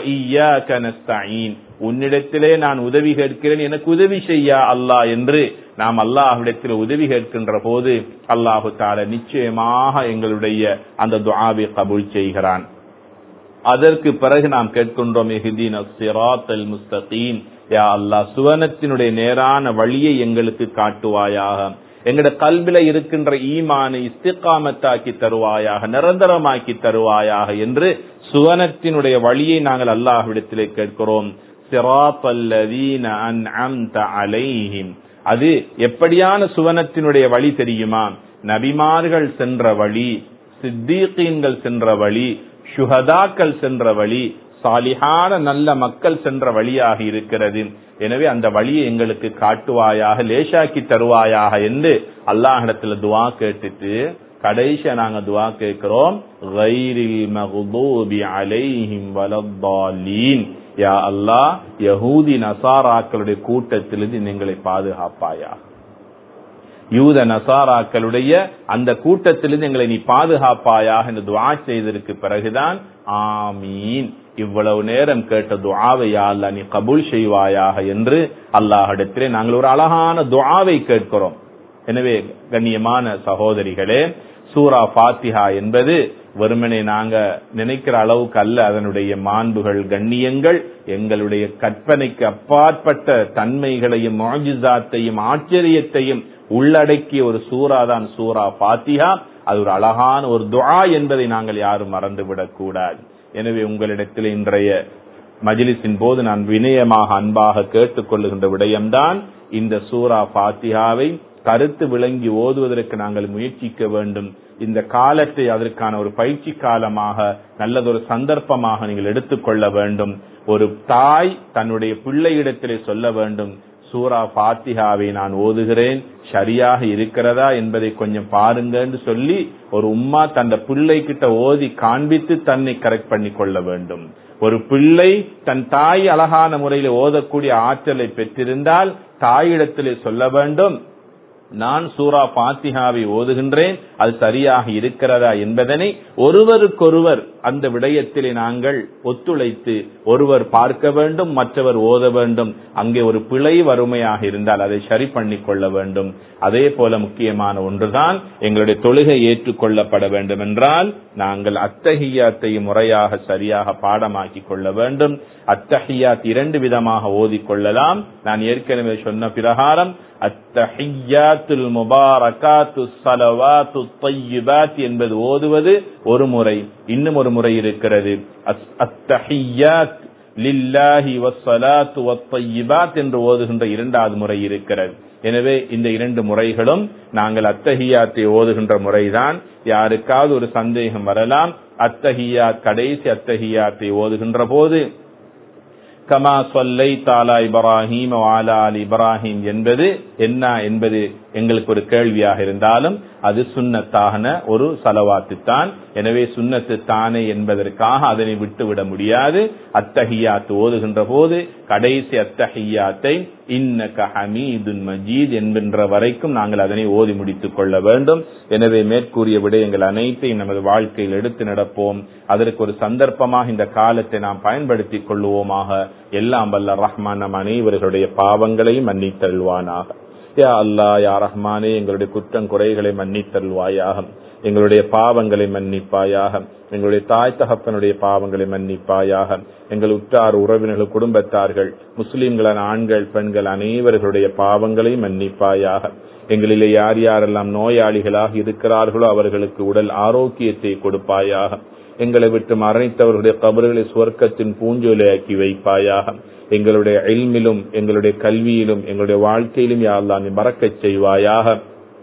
உன்னிடத்திலே நான் உதவி கேட்கிறேன் எனக்கு உதவி செய்யா அல்லாஹ் என்று நாம் அல்லாஹ்விடத்தில் உதவி கேட்கின்ற போது அல்லாஹு தால நிச்சயமாக எங்களுடைய அந்த துஆவை கபூல் செய்கிறான் அதற்கு பிறகு நாம் கேட்கின்றோம் சிராத்தல் முஸ்தகீம் யா அல்லாஹ் சுவனத்தினுடைய நேரான வழியை எங்களுக்கு காட்டுவாயாக எங்கட கல்வில இருக்கின்ற ஈமானை இஸ்திகாமத்தாக்கி தருவாயாக நிரந்தரமாக்கி தருவாயாக என்று சுவனத்தினுடைய வழியை நாங்கள் அல்லாஹ்விடத்திலே கேட்கிறோம் சிராத்தல்லதீன அன்அம்த அலைஹிம் அது எப்படியான சுவனத்தினுடைய வழி தெரியுமா நபிமார்கள் சென்ற வழி சித்தீகீன்கள் சென்ற வழி சுஹதாக்கள் சென்ற வழி சாலிஹான நல்ல மக்கள் சென்ற வழியாக இருக்கிறது எனவே அந்த வழியை எங்களுக்கு காட்டுவாயாக லேசாக்கி தருவாயாக என்று அல்லாஹிடத்துல துவா கேட்டுட்டு கடைசியா நாங்க துவா கேட்கிறோம் கைரில் மகுதூபி அலைஹிம் வலத்தாலீன் யா அல்லாஹ் யஹூதி நசாராக்களுடைய கூட்டத்திலிருந்து எங்களை பாதுகாப்பாயா யூத நசாராக்களுடைய அந்த கூட்டத்திலிருந்து எங்களை நீ பாதுகாப்பாயாக என்று துவா செய்ததற்கு பிறகுதான் ஆமீன் இவ்வளவு நேரம் கேட்ட துவாவை அல்லா நீ கபூல் செய்வாயாக என்று அல்லாஹிடத்திலே நாங்கள் ஒரு அழகான துவாவை கேட்கிறோம் எனவே கண்ணியமான சகோதரிகளே சூரா பாத்திஹா என்பது வெறுமனே நாங்க நினைக்கிற அளவுக்கு அல்ல அதனுடைய மாண்புகள் கண்ணியங்கள் எங்களுடைய கற்பனைக்கு அப்பாற்பட்ட தன்மைகளையும் மாஜிசாத்தையும் ஆச்சரியத்தையும் உள்ளடக்கிய ஒரு சூறா தான் சூரா பாத்திஹா அது ஒரு அழகான ஒரு துஆ என்பதை நாங்கள் யாரும் மறந்துவிடக் கூடாது எனவே உங்களிடத்தில் இன்றைய மஜிலிஸின் போது நான் வினயமாக அன்பாக கேட்டுக்கொள்ளுகின்ற விடயம்தான் இந்த சூரா பாத்தியாவை கருத்து விளங்கி ஓதுவதற்கு நாங்கள் முயற்சிக்க வேண்டும் இந்த காலத்தை அதற்கான ஒரு பயிற்சி காலமாக நல்லதொரு சந்தர்ப்பமாக நீங்கள் எடுத்துக்கொள்ள வேண்டும் ஒரு தாய் தன்னுடைய பிள்ளையிடத்திலே சொல்ல வேண்டும் சூரா பாத்திகாவை நான் ஓதுகிறேன் சரியாக இருக்கிறதா என்பதை கொஞ்சம் பாருங்கன்னு சொல்லி ஒரு உம்மா தந்த பிள்ளை கிட்ட ஓதி காண்பித்து தன்னை கரெக்ட் பண்ணி கொள்ள வேண்டும் ஒரு பிள்ளை தன் தாய் அழகான முறையில் ஓதக்கூடிய ஆற்றலை பெற்றிருந்தால் தாயிடத்திலே சொல்ல வேண்டும் நான் சூரா பாத்திகாவை ஓதுகின்றேன் அது சரியாக இருக்கிறதா என்பதனை ஒருவருக்கொருவர் அந்த விடயத்திலே நாங்கள் ஒத்துழைத்து ஒருவர் பார்க்க வேண்டும் மற்றவர் ஓத வேண்டும் அங்கே ஒரு பிழை வறுமையாக இருந்தால் அதை சரி பண்ணி கொள்ள வேண்டும் அதே போல முக்கியமான ஒன்றுதான் எங்களுடைய தொழுகை ஏற்றுக்கொள்ளப்பட வேண்டும் என்றால் நாங்கள் அத்தஹியாத்தை முறையாக சரியாக பாடமாக்கி கொள்ள வேண்டும் அத்தஹியாத் இரண்டு விதமாக ஓதிக்கொள்ளலாம் நான் ஏற்கனவே சொன்ன பிரகாரம் அத்தஹியாத்துல் முபாரகாத்து சலவாத்து தையிபாத் என்பது ஓதுவது ஒரு முறை இன்னும் ஒரு முறை இருக்கிறது அத்தஹியாத் லில்லாஹி வஸ்ஸலாத்து வத்தையிபாத் என்று ஓதுகின்ற இரண்டாவது முறை இருக்கிறது எனவே இந்த இரண்டு முறைகளும் நாங்கள் அத்தஹியாத்தை ஓதுகின்ற முறைதான் யாருக்காவது ஒரு சந்தேகம் வரலாம் அத்தஹியாத் கடைசி அத்தஹியாத்தை ஓதுகின்ற போது கமா சொல்லை தாலா இப்ராஹிம் வாலா அலி இப்ராஹிம் என்பது என்ன என்பது எங்களுக்கு ஒரு கேள்வியாக இருந்தாலும் அது சுண்ணத்தான ஒரு சலவாத்து தான் எனவே சுண்ணத்து தானே என்பதற்காக அதனை விட்டுவிட முடியாது அத்தஹியாத்து ஓதுகின்ற போது கடைசி அத்தஹியாத்தை இன்னக ஹமீதுன் மஜீத் என்கின்ற வரைக்கும் நாங்கள் அதனை ஓதி முடித்துக் கொள்ள வேண்டும் எனவே மேற்கூறிய விடயங்கள் அனைத்தையும் நமது வாழ்க்கையில் எடுத்து நடப்போம் அதற்கு ஒரு சந்தர்ப்பமாக இந்த காலத்தை நாம் பயன்படுத்திக் கொள்வோமாக எல்லாம் வல்ல ரஹ்மான் நம் அனைவர்களுடைய பாவங்களையும் மன்னித்தருள்வானாக யா அல்லா யா ரஹ்மானே எங்களுடைய குற்றம் குறைகளை மன்னித்தருள்வாயாக எங்களுடைய பாவங்களை மன்னிப்பாயாக எங்களுடைய தாய் தகப்பனுடைய பாவங்களை மன்னிப்பாயாக எங்கள் உற்றார் உறவினர்கள் குடும்பத்தார்கள் முஸ்லிம்களான ஆண்கள் பெண்கள் அனைவர்களுடைய பாவங்களை மன்னிப்பாயாக எங்களிலே யார் யாரெல்லாம் நோயாளிகளாக இருக்கிறார்களோ அவர்களுக்கு உடல் ஆரோக்கியத்தை கொடுப்பாயாக எங்களை விட்டு மரணித்தவர்களுடைய கபறுகளை சுவர்க்கத்தின் பூஞ்சோலையாக்கி வைப்பாயாக எங்களுடைய எல்மிலும் எங்களுடைய கல்வியிலும் எங்களுடைய வாழ்க்கையிலும் யாரெல்லாம் நீ மறக்கச் செய்வாயாக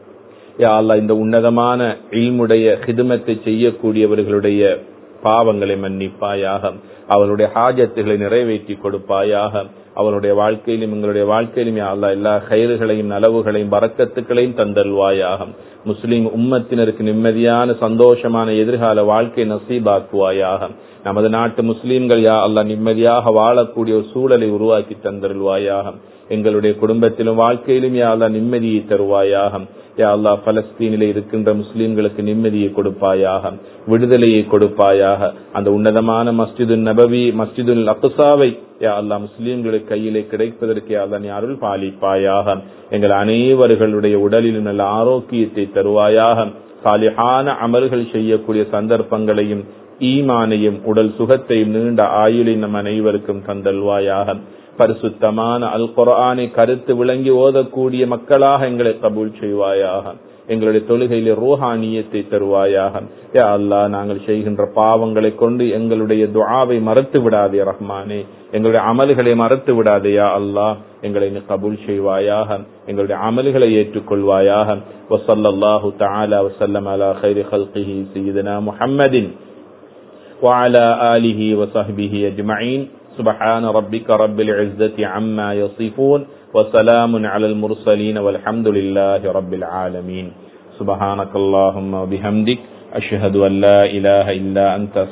யா அல்லா இந்த உன்னதமான இல்முடைய ஹிதுமத்தை செய்யக்கூடியவர்களுடைய பாவங்களை மன்னிப்பாயாக அவளுடைய ஹாஜத்துகளை நிறைவேற்றி கொடுப்பாயாக அவளுடைய வாழ்க்கையிலும் எங்களுடைய வாழ்க்கையிலும் யா அல்லாஹ் எல்லா கயிறுகளையும் நலவுகளையும் பறக்கத்துக்களையும் தந்தல்வாயாக முஸ்லிம் உம்மத்தினருக்கு நிம்மதியான சந்தோஷமான எதிர்கால வாழ்க்கை நசீபாக்குவாயாக நமது நாட்டு முஸ்லிம்கள் யா அல்லாஹ் நிம்மதியாக வாழக்கூடிய ஒரு சூழலை உருவாக்கி தந்தருள்வாயாக எங்களுடைய குடும்பத்திலும் வாழ்க்கையிலும் யா அல்லாஹ் நிம்மதியை தருவாயாக யா அல்லாஹ் பலஸ்தீனிலே இருக்கின்ற முஸ்லிம்களுக்கு நிம்மதியை கொடுப்பாயாக விடுதலையை கொடுப்பாயாக அந்த உன்னதமான மஸ்ஜிது நபவி மஸ்ஜிதுல் அக்சாவை யா அல்லாஹ் முஸ்லிம்களுக்கு கையிலே கிடைப்பதற்கு யா அல்லாஹ் நீ அருள் பாலிப்பாயாக எங்கள் அனைவர்களுடைய உடலிலும் நல்ல ஆரோக்கியத்தை தருவாயாக சாலிஹான அமல்கள் செய்யக்கூடிய சந்தர்ப்பங்களையும் ஈமானையும் உடல் சுகத்தையும் நீண்ட ஆயுளின் நம் அனைவருக்கும் தந்தல்வாயாக பரிசுத்தமான அல் குரானை கருத்து விளங்கி ஓதக்கூடிய மக்களாக எங்களை கபூல் செய்வாயாக எங்களுடைய தொழுகையிலே ரோஹானியத்தை தருவாயாக யா அல்லாஹ் நாங்கள் செய்கின்ற பாவங்களை கொண்டு எங்களுடைய துஆவை மறத்து விடாதே ரஹ்மானே எங்களுடைய அமல்களை மறத்து விடாதே யா அல்லாஹ் எங்களை நீ கபூல் செய்வாயாக எங்களுடைய அமல்களை ஏற்றுக்கொள்வாயாக வசல்லல்லாஹு தஆலா வசல்லம் அலா خير خلقه سيدنا محمد وعلى آله وصحبه أجمعين سبحان ربك رب العزة عما يصفون وسلام على المرسلين والحمد لله رب العالمين سبحانك اللهم وبحمدك أشهد أن لا إله إلا أنت